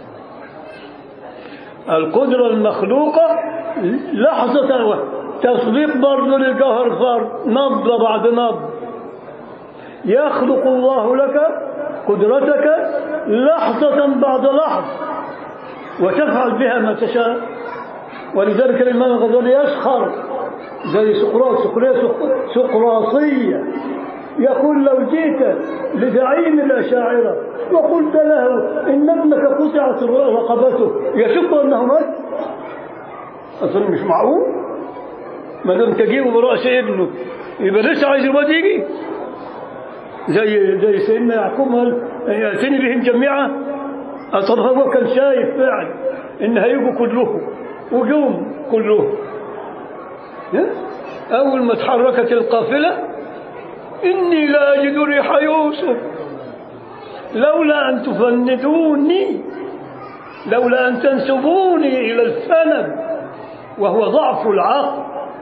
القدرة المخلوقة لحظة تطبيق برضه للجوهر فرد نبضة بعد نبض يخلق الله لك قدرتك لحظة بعد لحظة وتفعل بها ما تشاء ولذلك الإمام الغزالي يسخر زي سقراط سقراط سقراطية يقول لو جيت لزعيم الأشاعرة وقلت له إن ابنك قطعت رقبته يشك أنه مات أصلا مش معقول ما دام تجيبه برأس ابنه يبقى لسه عايز الواد يجي زي زي سيدنا يعقوب قال يأتيني بهم جميعا طب هو كان شايف فعلا إن هيجوا كلهم وجوم كلهم أول ما تحركت القافلة إني لا أجد ريح يوسف لولا أن تفندوني لولا أن تنسبوني إلى السند وهو ضعف العقل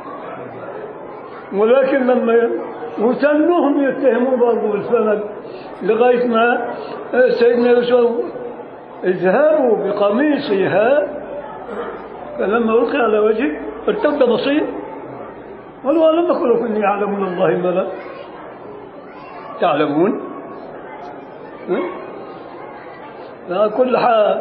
ولكن لما وتنهم يتهمون برضه بالسند لغاية ما سيدنا يوسف اذهبوا بقميصي هذا فلما ألقي على وجهه ارتد بصير قالوا ألم أقل لكم إني أعلم من الله ما لا تعلمون لا كل حال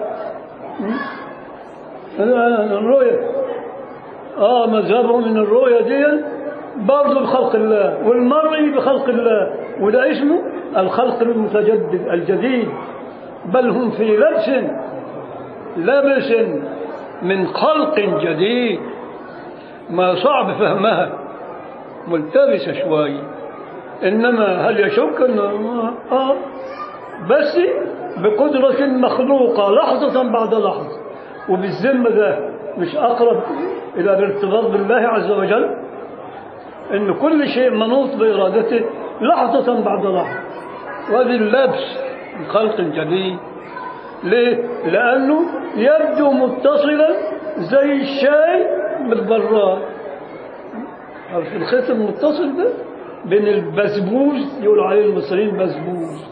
الرؤية اه مذهبهم من الرؤية دي برضه بخلق الله والمرئي بخلق الله وده اسمه الخلق المتجدد الجديد بل هم في لبس لبس من خلق جديد ما صعب فهمها ملتبسة شوي إنما هل يشك أنه آه بس بقدرة مخلوقة لحظة بعد لحظة وبالذمة ده مش أقرب إلى الارتباط بالله عز وجل إن كل شيء منوط بإرادته لحظة بعد لحظة وهذه اللبس من خلق جديد ليه؟ لأنه يبدو متصلا زي الشاي بالبراد عارف الخيط المتصل ده بين البسبوس يقول عليه المصريين بسبوس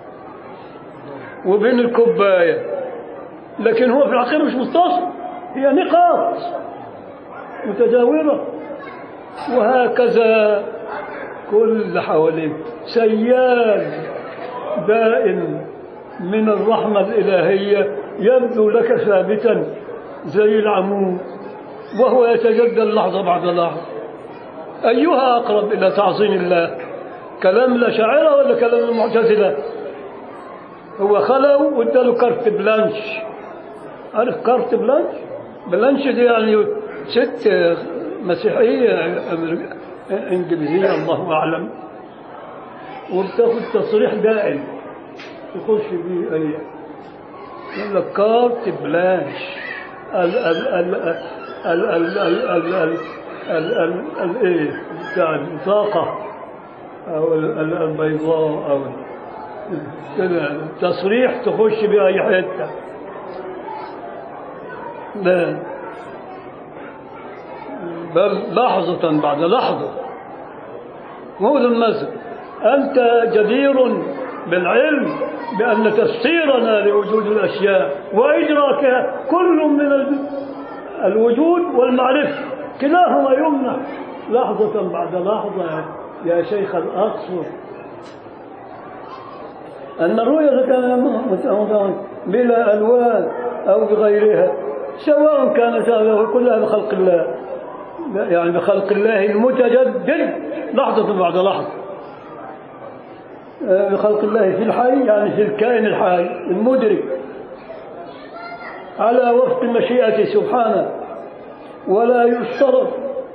وبين الكوباية لكن هو في الحقيقة مش متصل هي نقاط متجاورة وهكذا كل حواليك سيال دائم من الرحمة الإلهية يبدو لك ثابتا زي العمود وهو يتجدد لحظة بعد لحظة أيها أقرب إلى تعظيم الله كلام الأشاعرة ولا كلام المعتزلة هو خلو واداله كارت بلانش عارف كارت بلانش بلانش دي يعني ست مسيحية إنجليزية الله أعلم وبتاخد تصريح دائم يخش بيه أي يقول لك كارت بلانش ال ال ال ال ال ال ال ال ال ال ال ايه بتاع البطاقة أو البيضاء أو كده تصريح تخش بيه أي حتة لا بل لحظة بعد لحظة مو المثل أنت جدير بالعلم بأن تفسيرنا لوجود الأشياء وإدراكها كل من الوجود والمعرفة كلاهما يمنع لحظة بعد لحظة يا شيخ الأقصر أن الرؤية كان بلا ألوان أو بغيرها سواء كانت كلها بخلق الله يعني بخلق الله المتجدد لحظة بعد لحظة بخلق الله في الحي يعني في الكائن الحي المدرك على وفق مشيئته سبحانه ولا يشترط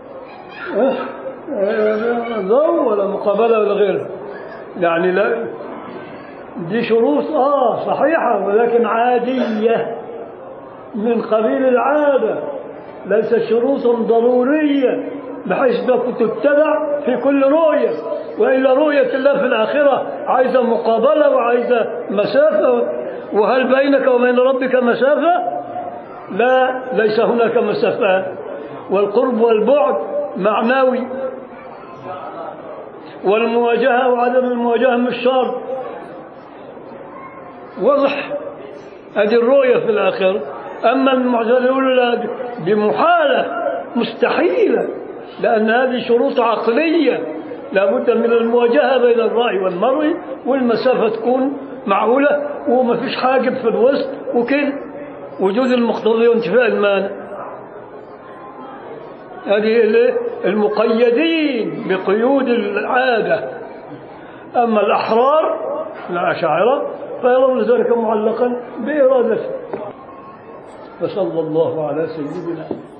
ضوء ولا مقابلة ولا غيره يعني لا دي شروط اه صحيحة ولكن عادية من قبيل العادة ليس شروطا ضرورية بحيث تتبع في كل رؤية وإلا رؤية الله في الآخرة عايزة مقابلة وعايزة مسافة وهل بينك وبين ربك مسافة لا ليس هناك مسافات والقرب والبعد معنوي والمواجهة وعدم المواجهة مش شرط واضح هذه الرؤية في الآخرة أما المعتزلة يقول لا بمحالة مستحيلة لأن هذه شروط عقلية لابد من المواجهة بين الرأي والمرء والمسافة تكون معقولة وما فيش حاجب في الوسط وكده وجود المقتضي وانتفاء المانع هذه ال- المقيدين بقيود العادة أما الأحرار الأشاعرة فيرون ذلك معلقا بإرادته فصلى الله على سيدنا